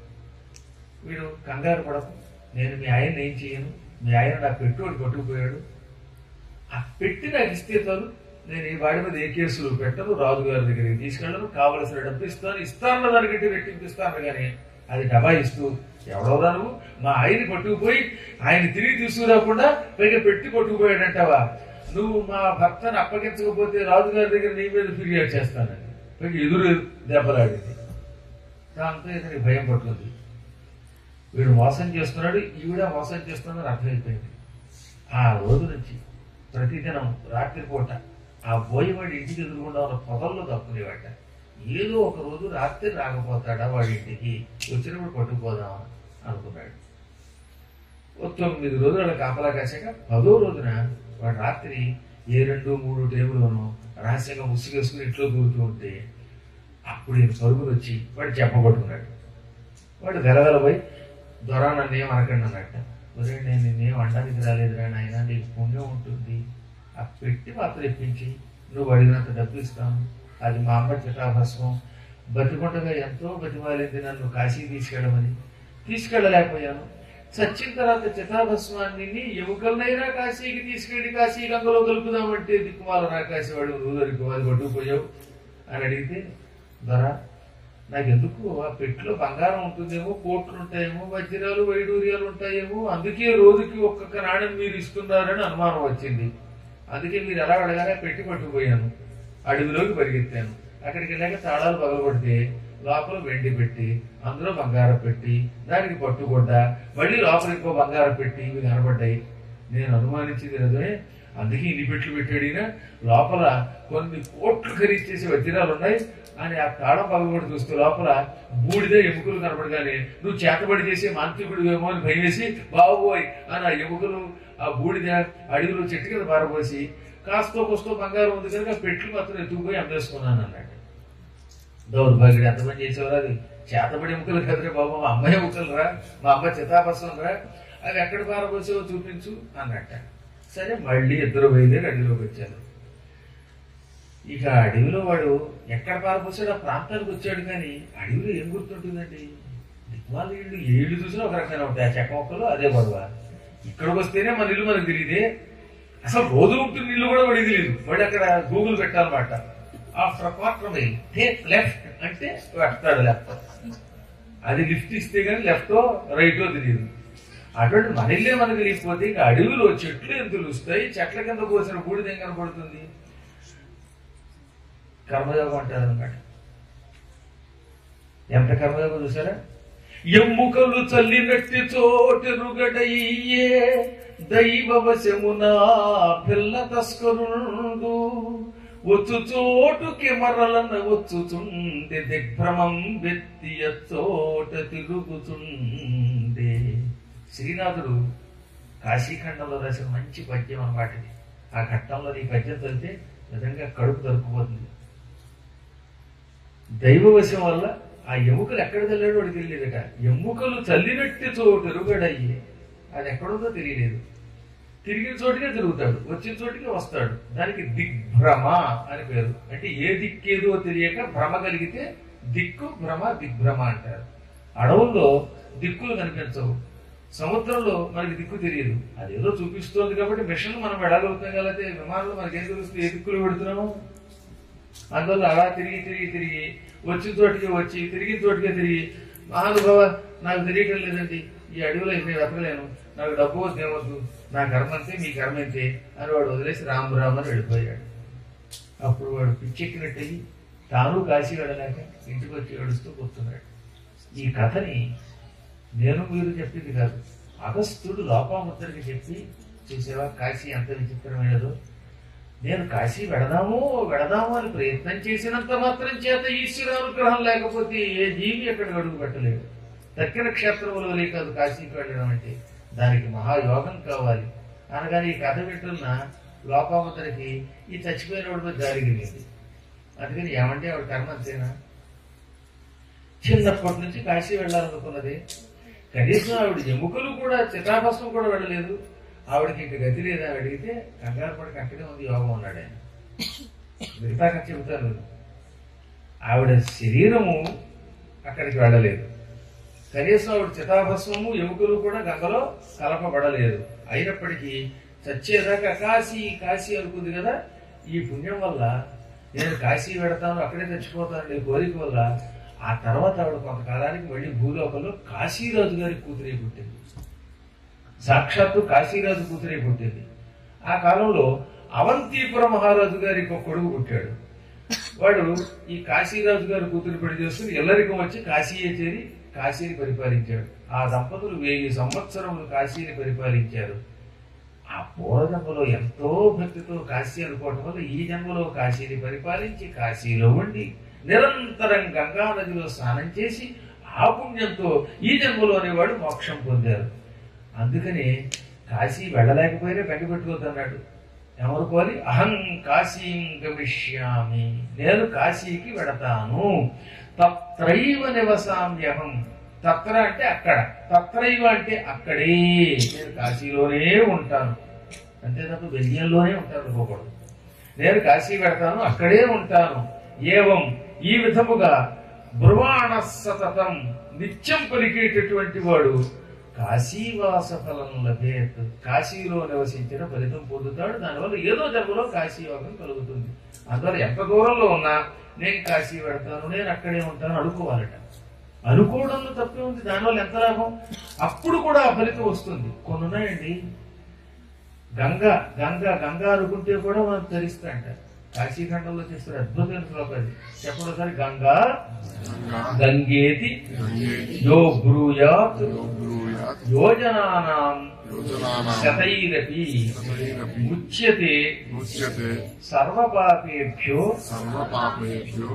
వీడు కంగారు పడకు నేను మీ ఆయన ఏం చేయను మీ ఆయన నా పెట్టుబడి పట్టుకుపోయాడు ఆ పెట్టి నాకు ఇస్తే చాలు నేను ఈ వాడి మీద ఏ కేసులు పెట్టను రాజుగారి దగ్గరికి తీసుకెళ్ళను కావలసిన డబ్బు ఇస్తాను ఇస్తాను దానికంటే రెట్టింపు ఇస్తాను కానీ అది డబ్బా ఇస్తూ ఎవడోదా నువ్వు మా ఆయన్ని పట్టుకుపోయి ఆయన తిరిగి తీసుకురాకుండా పైగా పెట్టి పట్టుకుపోయాడంటావా నువ్వు మా భర్తను అప్పగించకపోతే రాజుగారి దగ్గర నీ మీద ఫిర్యాదు చేస్తానని పైగా ఎదురు దెబ్బలాడింది దాంతో ఇతనికి భయం పట్టుకుంది వీడు మోసం చేస్తున్నాడు ఈవిడ మోసం చేస్తున్నాడు అర్థమైపోయింది ఆ రోజు నుంచి ప్రతిదినం రాత్రిపూట ఆ బోయవాడి ఇంటికి ఎదురుగుండా ఉన్న పొదల్లో తప్పునేవాట ఏదో ఒక రోజు రాత్రి రాకపోతాడా వాడి ఇంటికి వచ్చినప్పుడు పట్టుకుపోదాం అనుకున్నాడు ఓ తొమ్మిది రోజులు అలా కాపలా కాశాక పదో రోజున వాడు రాత్రి ఏ రెండు మూడు టేబుల్లోనూ రహస్యంగా ముసుగేసుకుని ఇంట్లో దూరుతూ ఉంటే అప్పుడు ఈయన పరుగులు వచ్చి వాడు చెప్పబట్టుకున్నాడు వాడు వెలవెలపోయి దొరా నన్ను ఏం అనకండి అన్నట్ట ఒరే నేను నిన్నేం అనడానికి రాలేదురా నాయన నీకు పుణ్యం ఉంటుంది ఆ పెట్టి మాత్రం ఇప్పించి నువ్వు అడిగినంత డబ్బు ఇస్తాను అది మా అమ్మ చిటాభస్మం బతికుండగా ఎంతో బతిమాలింది నన్ను కాశీ తీసుకెళ్ళమని తీసుకెళ్ళలేకపోయాను చచ్చిన తర్వాత చితాభస్మాన్ని ఎముకలనైనా కాశీకి తీసుకెళ్లి కాశీ గంగలో కలుపుదామంటే దిక్కుమాల నా కాశీ వాడు నువ్వు దొరికి అది పట్టుకుపోయావు అని అడిగితే దొరా నాకెందుకు ఆ పెట్టులో బంగారం ఉంటుందేమో కోట్లు ఉంటాయేమో వజ్రాలు వైడూర్యాలు ఉంటాయేమో అందుకే రోజుకి ఒక్కొక్క నాణ్యం మీరు ఇస్తున్నారని అనుమానం వచ్చింది అందుకే మీరు ఎలా అడగానే పెట్టి పట్టుకుపోయాను అడవిలోకి పరిగెత్తాను అక్కడికి వెళ్ళాక తాళాలు పగలగొడితే లోపల వెండి పెట్టి అందులో బంగారం పెట్టి దానికి పట్టుకొడ్డ మళ్ళీ లోపల ఇంకో బంగారం పెట్టి ఇవి కనబడ్డాయి నేను అనుమానించింది నిజమే అందుకే ఇన్ని పెట్లు పెట్టాడు ఈయన లోపల కొన్ని కోట్లు ఖరీదు చేసే వజ్రాలు ఉన్నాయి అని ఆ తాళం పగలగొట్టి చూస్తే లోపల బూడిద ఎముకలు కనబడగానే నువ్వు చేతబడి చేసే మాంత్రికుడు ఏమో అని భయం వేసి బాబోయ్ అని ఆ ఎముకలు ఆ బూడిద అడవిలో చెట్టు కింద పారబోసి కాస్తో కోస్తో బంగారం ఉంది కనుక పెట్లు మాత్రం ఎత్తుకుపోయి అమ్మేసుకున్నాను అన్నాడు దౌర్భాగ్యుడు ఎంతమంది చేసేవారు అది చేతబడి ఎముకలు కదరే బాబు మా అమ్మాయి ఎముకలు రా మా అమ్మ చితాపసం రా అవి ఎక్కడ పారబోసావో చూపించు అన్నట్ట సరే మళ్ళీ ఇద్దరు బయలుదేరి అడవిలోకి వచ్చారు ఇక అడవిలో వాడు ఎక్కడ పారపోసాడు ఆ ప్రాంతానికి వచ్చాడు కానీ అడవిలో ఏం గుర్తుంటుందండి దిక్మాల ఇళ్ళు ఏళ్ళు చూసినా ఒక రకమైన ఉంటాయి ఆ చెక్క మొక్కలు అదే గొడవ ఇక్కడికి వస్తేనే మన ఇల్లు మనకు తెలియదే అసలు రోజు ఉంటుంది ఇల్లు కూడా వాడికి తెలియదు మళ్ళీ అక్కడ గూగుల్ పెట్టాలన్నమాట after quarter mile take left అంటే పెడతాడు లెఫ్ట్ అది లిఫ్ట్ ఇస్తే కానీ లెఫ్టో రైటో తెలియదు అటువంటి మన ఇల్లే మనకు తెలియకపోతే ఇక అడవిలో చెట్లు ఏం తెలుస్తాయి చెట్ల కింద పోసిన బూడిద ఏం కనపడుతుంది కర్మయోగం అంటారు అనమాట ఎంత కర్మయోగం చూసారా ఎమ్ముకలు చల్లినట్టి చోటెరుగడయ్యే దైవవశమున పిల్ల తస్కరుండు వచ్చు చోటుకి మరలన వచ్చుచుండే దిగ్భ్రమం వెత్తియ చోట తిరుగుతుండే శ్రీనాథుడు కాశీఖండంలో రాసిన మంచి పద్యం అన్నమాట ఇది ఆ ఘట్టంలో ఈ పద్యం చదివితే నిజంగా కడుపు దొరుకుపోతుంది దైవవశం వల్ల ఆ ఎముకలు ఎక్కడ చల్లాడో వాడికి తెలియలేదట ఎముకలు చల్లినట్టు చోటు ఎరుగడయ్యే అది ఎక్కడుందో తెలియలేదు తిరిగిన చోటుకే తిరుగుతాడు వచ్చిన చోటుకే వస్తాడు దానికి దిగ్భ్రమ అని పేరు అంటే ఏ దిక్కేదో తెలియక భ్రమ కలిగితే దిక్కు భ్రమ దిగ్భ్రమ అంటారు అడవుల్లో దిక్కులు కనిపించవు సముద్రంలో మనకి దిక్కు తెలియదు అదేదో చూపిస్తోంది కాబట్టి మిషన్ మనం వెళ్ళగలుగుతాం కాబట్టి విమానంలో మనకేం తెలుస్తుంది ఏ దిక్కులు పెడుతున్నాము అందువల్ల అలా తిరిగి తిరిగి తిరిగి వచ్చిన చోటికి వచ్చి తిరిగిన చోటికే తిరిగి మహానుభావ నాకు తెలియటం లేదండి ఈ అడవిలో నేను వెతకలేను నాకు డబ్బు వద్దు ఏమొద్దు నా కర్మ అంతే మీ కర్మ అంతే అని వాడు వదిలేసి రామ్ రామ్ అని వెళ్ళిపోయాడు అప్పుడు వాడు పిచ్చెక్కినట్టయి తాను కాశీ వెళ్ళలేక ఇంటికి వచ్చి ఏడుస్తూ కూర్చున్నాడు ఈ కథని నేను మీరు చెప్పింది కాదు అగస్త్యుడు లోపాముద్రకి చెప్పి చూసేవా కాశీ ఎంత విచిత్రమైనదో నేను కాశీ వెడదాము వెడదాము అని ప్రయత్నం చేసినంత మాత్రం చేత ఈశ్వరానుగ్రహం లేకపోతే ఏ జీవి ఎక్కడ అడుగు పెట్టలేడు దక్షిణ క్షేత్రములో కాదు కాశీకి వెళ్ళడం అంటే దానికి మహాయోగం కావాలి అనగానే ఈ కథ వింటున్న లోపాముద్రకి ఈ చచ్చిపోయిన వాడి మీద జారి కలిగింది అందుకని ఏమంటే ఆవిడ కర్మ అంతేనా చిన్నప్పటి నుంచి కాశీ వెళ్ళాలనుకున్నది కనీసం ఆవిడ ఎముకలు కూడా చిత్రాభస్మం కూడా వెళ్ళలేదు ఆవిడకి ఇంక గతి లేదా అని అడిగితే కంగారు పడికి అక్కడే ఉంది యోగం ఉన్నాడు ఆయన మిగతా కథ చెబుతాను ఆవిడ శరీరము అక్కడికి వెళ్ళలేదు కనీసం ఆవిడ చితాభస్మము ఎముకలు కూడా గంగలో కలపబడలేదు అయినప్పటికీ చచ్చేదాకా కాశీ కాశీ అనుకుంది కదా ఈ పుణ్యం వల్ల నేను కాశీ పెడతాను అక్కడే చచ్చిపోతాను ఈ కోరిక వల్ల ఆ తర్వాత ఆవిడ కొంతకాలానికి మళ్ళీ భూలోకంలో కాశీరాజు గారి కూతురే పుట్టింది సాక్షాత్తు కాశీరాజు కూతురే పుట్టింది ఆ కాలంలో అవంతిపుర మహారాజు గారికి ఒక కొడుకు పుట్టాడు వాడు ఈ కాశీరాజు గారి కూతురు పెళ్లి చేసుకుని ఎల్లరికం వచ్చి కాశీయే చేరి కాశీని పరిపాలించాడు ఆ దంపతులు వెయ్యి సంవత్సరములు కాశీని పరిపాలించారు ఆ పూర్వజన్మలో ఎంతో భక్తితో కాశీ అనుకోవటం వల్ల ఈ జన్మలో కాశీని పరిపాలించి కాశీలో ఉండి నిరంతరం గంగా నదిలో స్నానం చేసి ఆ పుణ్యంతో ఈ జన్మలోనే వాడు మోక్షం పొందారు అందుకని కాశీ వెళ్ళలేకపోయినా బెంగపెట్టుకోవద్దన్నాడు ఎవరుకోవాలి అహం కాశీం గమిష్యామి నేను కాశీకి వెడతాను తత్రైవ నివసామ్యహం తత్ర అంటే అక్కడ తత్రైవ అంటే అక్కడే నేను కాశీలోనే ఉంటాను అంతే తప్ప బెల్జియంలోనే ఉంటాను అనుకోకూడదు నేను కాశీ పెడతాను అక్కడే ఉంటాను ఏవం ఈ విధముగా బ్రువాణ సతతం నిత్యం పలికేటటువంటి వాడు కాశీవాస ఫలం లభేత్ కాశీలో నివసించిన ఫలితం పొందుతాడు దానివల్ల ఏదో జన్మలో కాశీయోగం కలుగుతుంది అందువల్ల ఎంత దూరంలో ఉన్నా నేను కాశీ పెడతాను నేను అక్కడే ఉంటాను అనుకోవాలట అనుకోవడంలో తప్పే ఉంది దానివల్ల ఎంత లాభం అప్పుడు కూడా ఆ ఫలితం వస్తుంది కొన్ని ఉన్నాయండి గంగ గంగ గంగ అనుకుంటే కూడా మనం తరిస్తా అంటారు కాశీఖండంలో చేస్తారు అద్భుతమైన శ్లోకాలు చెప్పండి ఒకసారి గంగా గంగా గంగేతి గంగేతి యో బ్రూయాత్ బ్రూయాత్ యోజనానాం యోజనానాం శతైరపి శతైరపి ముచ్యతే ముచ్యతే సర్వపాపేభ్యో సర్వపాపేభ్యో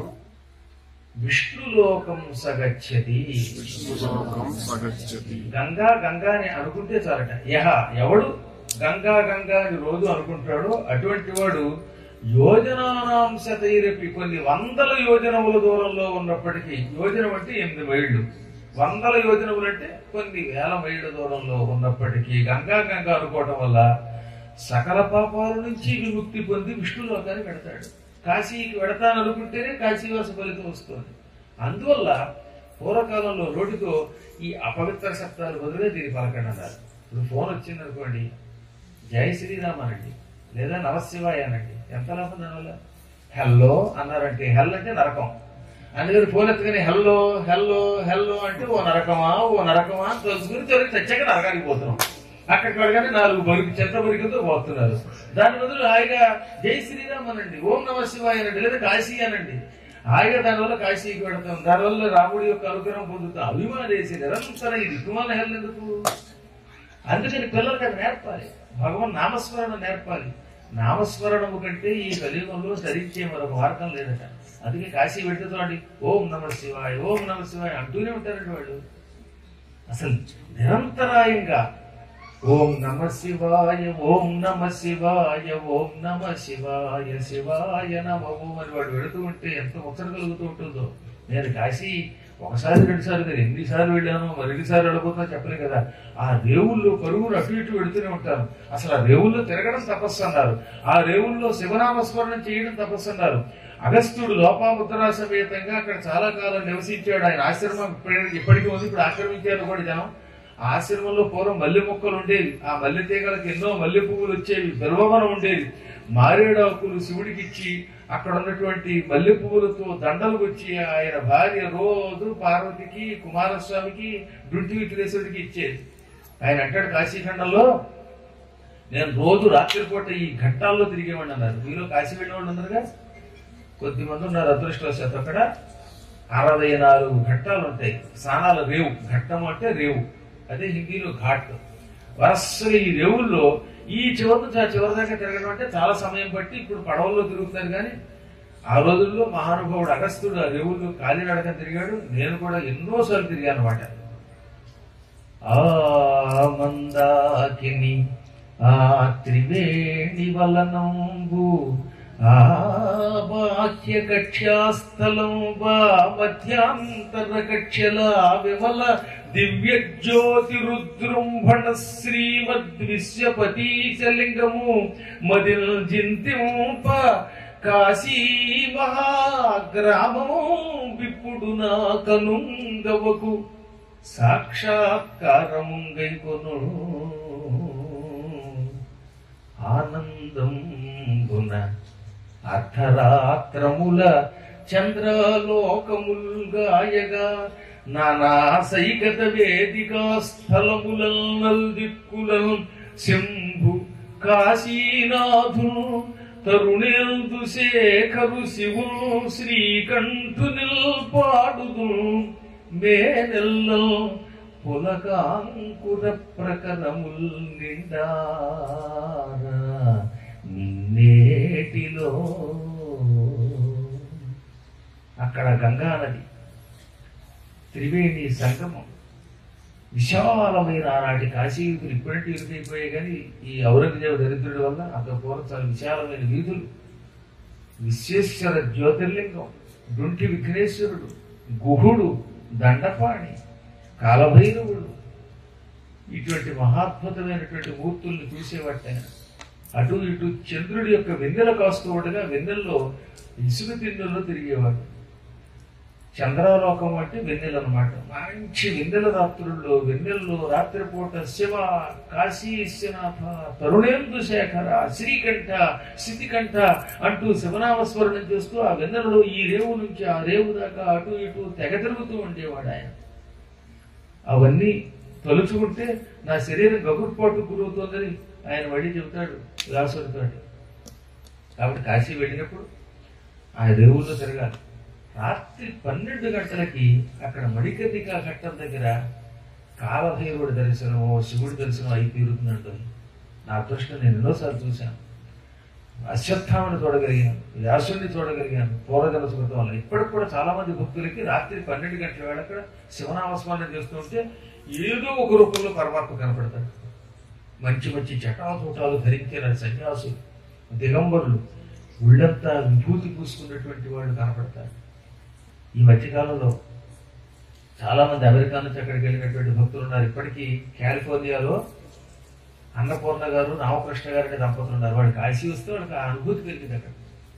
విష్ణులోకం సగచ్చతి విష్ణులోకం సగచ్చతి గంగా గంగా అని అనుకుంటే చాలట యహ ఎవడు గంగా గంగా అని రోజు అనుకుంటాడో అటువంటి వాడు యోజనానాం శతైరపి కొన్ని వందల యోజనముల దూరంలో ఉన్నప్పటికీ యోజనం అంటే ఎనిమిది మైళ్ళు వందల యోజనములు అంటే కొన్ని వేల మైళ్ళ దూరంలో ఉన్నప్పటికీ గంగా గంగా అనుకోవటం వల్ల సకల పాపాల నుంచి విముక్తి పొంది విష్ణు లోకానికి వెడతాడు కాశీకి వెడతాననుకుంటేనే కాశీవాస ఫలితం వస్తుంది అందువల్ల పూర్వకాలంలో రోడ్డుతో ఈ అపవిత్ర శబ్దాలు బదులుగా దీన్ని పలకండి అన్నారు ఇప్పుడు ఫోన్ వచ్చింది అనుకోండి జై శ్రీరామ్ అనండి లేదా నమశివాయ అనండి ఎంత లాభం దానివల్ల హెల్లో అన్నారంటే హెల్ అంటే నరకం అందుకని ఫోన్ ఎత్తుకుని హెల్లో హెల్లో హెల్లో అంటే ఓ నరకమా ఓ నరకమా అని తెలుసుకుని చివరికి చచ్చాక నరకానికి పోతున్నాం అక్కడికి వెళ్ళగానే నాలుగు బరికి చెత్త బరికతో పోతున్నారు దాని బదులు హాయిగా జై శ్రీరామ్ అనండి ఓం నమ శివాయ అనండి లేదా కాశీ అనండి హాయిగా దానివల్ల కాశీకి పెడతాం దానివల్ల రాముడి యొక్క అనుగ్రహం పొందుతాం అభిమానం చేసి నిరంతరం ఈ దిక్కుమాల హెల్ ఎందుకు అందుకని పిల్లలకి అది నేర్పాలి భగవన్ నామస్మరణ నేర్పాలి నామస్మరణము కంటే ఈ కలియుగంలో ధరించే మరొక మార్గం లేదట అందుకే కాశీ పెడితే చూడండి ఓం నమ శివాయ ఓం నమ శివాయ అంటూనే ఉంటారండి వాళ్ళు అసలు నిరంతరాయంగా ఓం నమ శివాయ ఓం నమ శివాయ ఓం నమ శివాయ శివాయ నమ ఓం అని వాడు వెళుతూ ఉంటే ఎంత ముచ్చట కలుగుతూ ఉంటుందో నేను కాశీ ఒకసారి రెండు సార్లు కదా ఎన్నిసార్లు వెళ్ళాను మరి ఎన్నిసార్లు వెళ్ళబోతున్నా చెప్పలే కదా ఆ రేవుల్లో పరుగులు అటు ఇటు వెళుతూనే ఉంటాను అసలు ఆ రేవుల్లో తిరగడం తపస్సు అన్నారు ఆ రేవుల్లో శివనామస్మరణం చేయడం తపస్సు అన్నారు అగస్త్యుడు లోపాముద్రా సమేతంగా అక్కడ చాలా కాలం నివసించాడు ఆయన ఆశ్రమం ఇప్పటి- ఇప్పటికీ ఉంది ఇప్పుడు ఆక్రమించారు కూడా జనం ఆ ఆశ్రమంలో పూర్వం మల్లె మొక్కలు ఉండేవి ఆ మల్లె తీగలకు ఎన్నో మల్లె పువ్వులు వచ్చేవి బిల్వవనం ఉండేది మారేడాకులు శివుడికి ఇచ్చి అక్కడ ఉన్నటువంటి మల్లె పువ్వులతో దండలు వచ్చి ఆయన భార్య రోజు పార్వతికి కుమారస్వామికి డుంటి విఘ్నేశ్వరుడికి ఇచ్చేది ఆయన అంటాడు కాశీఖండంలో నేను రోజు రాత్రిపూట ఈ ఘట్టాల్లో తిరిగేవాడిని అన్నారు మీలో కాశీ వెళ్ళేవాళ్ళు ఉన్నారుగా కొద్ది మంది ఉన్నారు అదృష్టవశాత్తు అక్కడ అరవై నాలుగు ఘట్టాలు ఉంటాయి స్నానాల రేవు ఘట్టం అంటే రేవు అదే హిందీలో ఘాట్ వరుసగా ఈ రేవుల్లో ఈ చివరి నుంచి ఆ చివరి దాకా తిరగడం అంటే చాలా సమయం పట్టి ఇప్పుడు పడవల్లో తిరుగుతారు కానీ ఆ రోజుల్లో మహానుభావుడు అగస్త్యుడు ఆ రేవుల్లో కాలినడక తిరిగాడు నేను కూడా ఎన్నోసార్లు తిరిగాను అన్నమాట ఆ మందాకిని ఆ త్రివేణి వలనంబు ఆ బాహ్య కక్ష్యాస్థలం వా మధ్యాంతర కక్ష్యల విమల దివ్య జ్యోతి రుద్రుంభణ శ్రీమద్విశ్వపతీశలింగము మదిల్ జింతింప కాశీ మహాగ్రామము విప్పుడు నా కనుంగవకు సాక్షాత్కారము గైకొను ఆనందం గుణ అర్ధరాత్రముల చంద్రలోకముల్ గాయగా నానా సైకత వేదికా స్థలములల్ నల్దిక్కులల్ శంభు కాశీనాథు తరుణేందు శేఖరు శివు శ్రీకంఠు నిల్పాడుదు మేనెల్లల్ పులకాంకుర ప్రకరముల్ నిండారా నిన్నేటిలో అక్కడ గంగా నది త్రివేణి సంగమం విశాలమైన ఆనాటి కాశీయుతులు ఇప్పుడంటే ఇరుకైపోయాయి కానీ ఈ ఔరంగజేబు దరిద్రుడి వల్ల అంత పూర్వం చాలా విశాలమైన వీధులు విశ్వేశ్వర జ్యోతిర్లింగం డుంటి విఘ్నేశ్వరుడు గుహుడు దండపాణి కాలభైరవుడు ఇటువంటి మహాద్భుతమైనటువంటి మూర్తుల్ని చూసేవాట అటు ఇటు చంద్రుడి యొక్క వెన్నెల కాస్తూ ఉండగా వెన్నెల్లో ఇసుక తిన్నెల్లో తిరిగేవాడు చంద్రాలోకం అంటే వెన్నెల అనమాట మంచి వెన్నెల రాత్రుల్లో వెన్నెల్లో రాత్రిపూట శివ కాశీ విశ్వనాథ తరుణేందు శేఖర శ్రీకంఠ స్థితికంఠ అంటూ శివనామస్మరణం చేస్తూ ఆ వెన్నెలలో ఈ రేవు నుంచి ఆ రేవు దాకా అటు ఇటు తెగ తిరుగుతూ ఉండేవాడు ఆయన అవన్నీ తలుచుకుంటే నా శరీరం గగుర్పాటు గురవుతోందని ఆయన మళ్ళీ చెబుతాడు వ్యాసుడితో కాబట్టి కాశీ వెళ్ళినప్పుడు ఆ రేవుల్లో తిరగాలి రాత్రి పన్నెండు గంటలకి అక్కడ మడికర్ణికా ఘట్టం దగ్గర కాలభైరవుడి దర్శనం శివుడి దర్శనం అయి తీరుతున్నట్టు నా అదృష్టం నేను ఎన్నోసార్లు చూశాను అశ్వత్థామని చూడగలిగాను వ్యాసుడిని చూడగలిగాను పూర్వజన సుకృతం వల్ల ఇప్పటికి కూడా చాలా మంది భక్తులకి రాత్రి పన్నెండు గంటల వేళ అక్కడ శివనామస్మరణ చేస్తుంటే ఏదో ఒక రూపంలో పరమాత్మ కనపడతాడు మంచి మంచి జటాచూటాలు ధరించిన సన్యాసులు దిగంబరులు ఉళ్ళంతా విభూతి పూసుకున్నటువంటి వాళ్ళు కనపడతారు ఈ మధ్యకాలంలో చాలా మంది అమెరికా నుంచి అక్కడికి వెళ్ళినటువంటి భక్తులు ఉన్నారు ఇప్పటికీ కాలిఫోర్నియాలో అన్నపూర్ణ గారు రామకృష్ణ గారు అనే దంపతులు ఉన్నారు వాడికి కాశీ వస్తే వాడికి ఆ అనుభూతి కలిగింది అక్కడ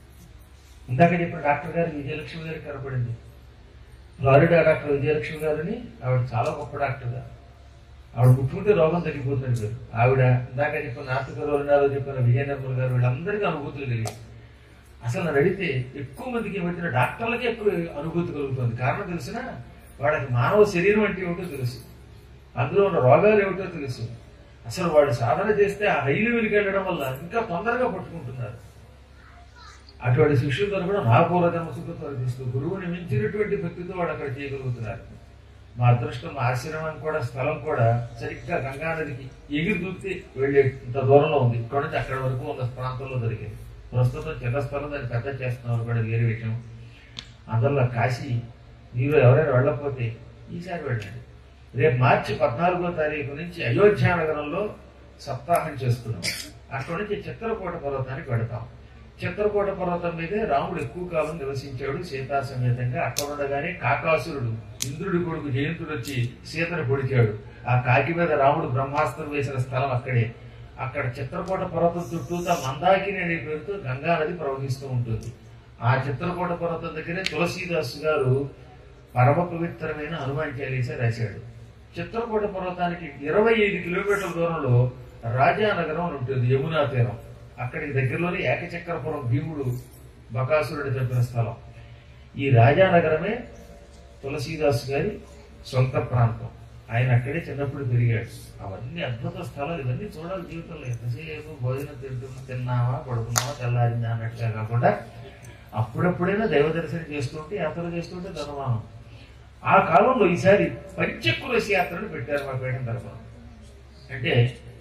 ఇందాక చెప్పిన డాక్టర్ గారు విజయలక్ష్మి గారికి కనపడింది ఫ్లారిడా డాక్టర్ విజయలక్ష్మి గారిని ఆవిడ చాలా గొప్ప డాక్టర్ గారు ఆవిడ ముట్టుకుంటే రోగం తగ్గిపోతుంది పేరు ఆవిడ ఇందాక చెప్పిన నార్త్ కరోలినాలో చెప్పిన విజయ నిర్మల్ గారు వీళ్ళందరికీ అనుభూతులు కలిగాయి అసలు నన్ను అడిగితే ఎక్కువ మందికి ఏమైతే డాక్టర్లకే ఎక్కువ అనుభూతి కలుగుతుంది కారణం తెలిసిన వాళ్ళకి మానవ శరీరం అంటే ఏమిటో తెలుసు అందులో ఉన్న రోగాలు ఏమిటో తెలుసు అసలు వాడు సాధన చేస్తే ఆ హై లెవెల్కి వెళ్ళడం వల్ల ఇంకా తొందరగా పట్టుకుంటున్నారు అటువంటి శిష్యులతో కూడా నా పూర్వజన్మ సుఖతో తీస్తూ గురువుని మించినటువంటి భక్తితో వాడు అక్కడ చేయగలుగుతున్నారు మా అదృష్టం మా ఆశ్రమం కూడా స్థలం కూడా సరిగ్గా గంగా నదికి ఎగిరి దూకితే వెళ్ళేంత దూరంలో ఉంది ఇక్కడ నుంచి అక్కడ వరకు ఉన్న ప్రాంతంలో దొరికింది ప్రస్తుతం చిన్న స్థలం దాన్ని పెద్ద చేస్తున్నారు కూడా వేరే విషయం అందులో కాశీ మీరు ఎవరైనా వెళ్ళకపోతే ఈసారి వెళ్ళండి రేపు మార్చి పద్నాలుగో తారీఖు నుంచి అయోధ్య నగరంలో సప్తాహం చేస్తున్నాం అక్కడి నుంచి చిత్రకూట పర్వతానికి వెడతాం చిత్రకూట పర్వతం మీదే రాముడు ఎక్కువ కాలం నివసించాడు సీతా సమేతంగా అక్కడ ఉండగానే కాకాసురుడు ఇంద్రుడి కొడుకు జయంతుడు వచ్చి సీతను పొడిచాడు ఆ కాకి మీద రాముడు బ్రహ్మాస్త్రం వేసిన స్థలం అక్కడే అక్కడ చిత్రకూట పర్వతం చుట్టూతా మందాకిని అనే పేరుతో గంగా నది ప్రవహిస్తూ ఉంటుంది ఆ చిత్రకూట పర్వతం దగ్గరే తులసీదాసు గారు పరమ పవిత్రమైన హనుమాన్ చాలీసా రాశాడు చిత్రకూట పర్వతానికి ఇరవై ఐదు కిలోమీటర్ల దూరంలో రాజానగరం అని ఉంటుంది యమునా తీరం అక్కడికి దగ్గరలోనే ఏకచక్రపురం భీముడు బకాసురుడి చంపిన స్థలం ఈ రాజానగరమే తులసీదాస్ గారి సొంత ప్రాంతం ఆయన అక్కడే చిన్నప్పుడు పెరిగాడు అవన్నీ అద్భుత స్థలాలు ఇవన్నీ చూడాలి జీవితంలో ఎంతసేపు భోజనం తింటున్నా తిన్నామా పడుకున్నామా తెల్లారిందా అన్నట్టుగా కాకుండా అప్పుడప్పుడైనా దైవ దర్శనం చేస్తుంటే యాత్ర చేస్తుంటే ధనమానం ఆ కాలంలో ఈసారి పంచకులసి యాత్రను పెట్టారు మా పీఠం తరఫున అంటే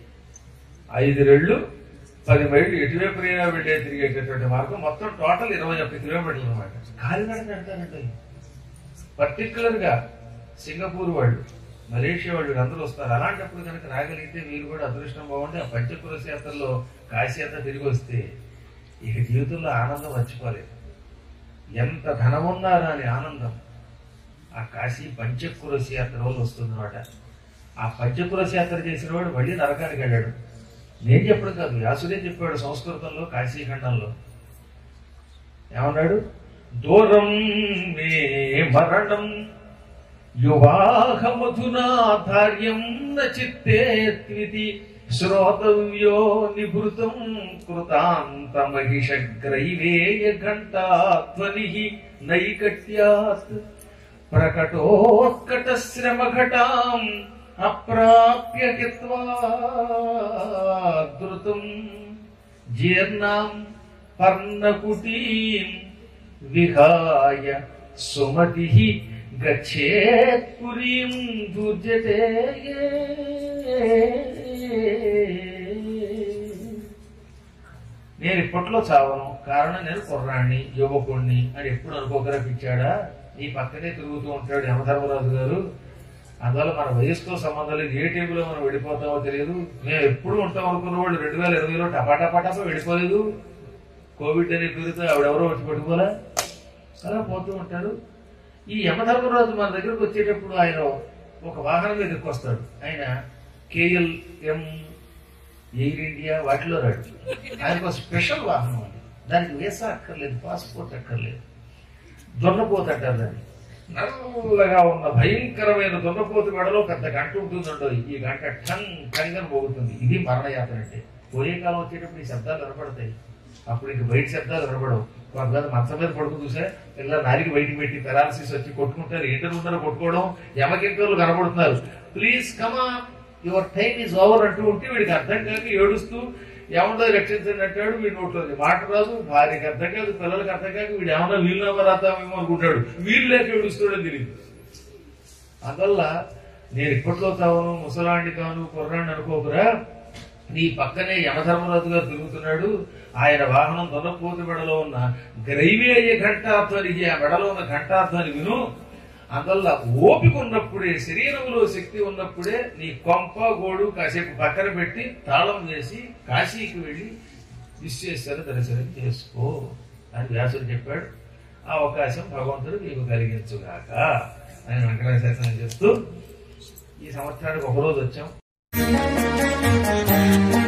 ఐదు రెళ్ళు పది మైళ్ళు ఎటువైపు అయినా వెళ్ళే తిరిగేటటువంటి మార్గం మొత్తం టోటల్ ఇరవై ఒక్క కిలోమీటర్లు అనమాట కాలినడక అంటారంటే పర్టికులర్ గా సింగపూర్ వాళ్ళు మలేషియా వాళ్ళు అందరూ వస్తారు అలాంటప్పుడు కనుక రాగలిగితే మీరు కూడా అదృష్టం బాగుండి ఆ పంచకులసి యాత్రలో కాశీ యాత్ర తిరిగి వస్తే ఇక జీవితంలో ఆనందం మర్చిపోలేదు ఎంత ధనమున్నారా అని ఆనందం ఆ కాశీ పంచకురసి యాత్ర వల్ల వస్తుందన్నమాట ఆ పంచకురసి యాత్ర చేసిన వాడు మళ్ళీ నరకానికి వెళ్ళాడు నేను చెప్పడం కాదు వ్యాసుడే చెప్పాడు సంస్కృతంలో కాశీఖండంలో ఏమన్నాడు దూరం మే మరణం యువాహమధునా ధార్యం నచిత్తే త్వితి శ్రోతవ్యో నిభృతం కృతాంత మహిషగ్రైవేయ ఘంటాధ్వని నైకట్యాత్ ప్రకటోత్కట శ్రమఘటాం అప్రాప్య హిత్వా ధృతం జీర్ణాం పర్ణకుటీం విహాయ సుమతి గచ్చేత్ పురీం దుర్జతే నేను ఇప్పట్లో చావను కారణం నేను కుర్రాణ్ణి యువకుణ్ణి అని ఎప్పుడు అనుకోకరా పిచ్చాడా ఈ పక్కనే తిరుగుతూ ఉంటాడు యమధర్మరాజు గారు అందువల్ల మన వయసుతో సంబంధం లేదు ఏ టేబుల్లో మనం వెళ్ళిపోతామో తెలియదు మేము ఎప్పుడు ఉంటాం అనుకున్న వాళ్ళు రెండు వేల ఇరవైలో టపాటపాటాపా వెళ్ళిపోలేదు కోవిడ్ అనే పేరుతో ఆవిడెవరో వచ్చి పెట్టుకోలే అలా పోతూ ఉంటాడు ఈ యమధర్మరాజు మన దగ్గరకు వచ్చేటప్పుడు ఆయన ఒక వాహనం మీద వస్తాడు ఆయన కేఎల్ఎం ఎయిర్ ఇండియా వాటిలో రాడు ఆయనకు ఒక స్పెషల్ వాహనం ఉంది దానికి వీసా అక్కర్లేదు పాస్పోర్ట్ అక్కర్లేదు దొన్నపోతు అంటారు దాన్ని నల్లగా ఉన్న భయంకరమైన దున్నపోతు మెడలో పెద్ద గంట ఉంటుందండో ఈ గంట టంగ్ టంగ్ అని పోగుతుంది ఇది మరణయాత్ర అంటే పోయే కాలం వచ్చేటప్పుడు ఈ శబ్దాలు వినపడతాయి అప్పుడు ఇంక బయట శబ్దాలు వినపడవు కొంతమంది మంచం మీద పడుకుని చూసా ఇలా నారికి బయటికి పెట్టి పెరాలసిస్ వచ్చి కొట్టుకుంటారు ఏంటని ఉన్నారో కొట్టుకోవడం యమకింకర్లు కనబడుతున్నారు please come your time is over అంటూ ఉంటే వీడికి అర్థం కాక ఏడుస్తూ ఏమన్నా రక్షించండి అంటాడు వీడి నోట్లో మాట రాదు భార్యకి అర్థం కాదు పిల్లలకి అర్థం కాక వీడు ఏమన్నా వీళ్ళు రాద్దామేమో అనుకుంటాడు వీళ్ళు లేక ఏడుస్తాడని తెలియదు అందువల్ల నేను ఇప్పట్లో తావను ముసలాండి కాను కుర్రాన్ని అనుకోకురా నీ పక్కనే యమధర్మరాజు గారు తిరుగుతున్నాడు ఆయన వాహనం దొరపోతు మెడలో ఉన్న గ్రైవేయ ఘంటాధ్వని ఆ మెడలో ఉన్న ఘంటాధ్వని విను అందువల్ల ఓపిక ఉన్నప్పుడే శరీరంలో శక్తి ఉన్నప్పుడే నీ కొంప గోడు కాసేపు పక్కన పెట్టి తాళం వేసి కాశీకి వెళ్ళి విశ్వేశ్వర దర్శనం చేసుకో అని వ్యాసుడు చెప్పాడు ఆ అవకాశం భగవంతుడు మీకు కలిగించుగాక అని వెంకటాశాసనం చేస్తూ ఈ సంవత్సరానికి ఒక రోజు వచ్చాం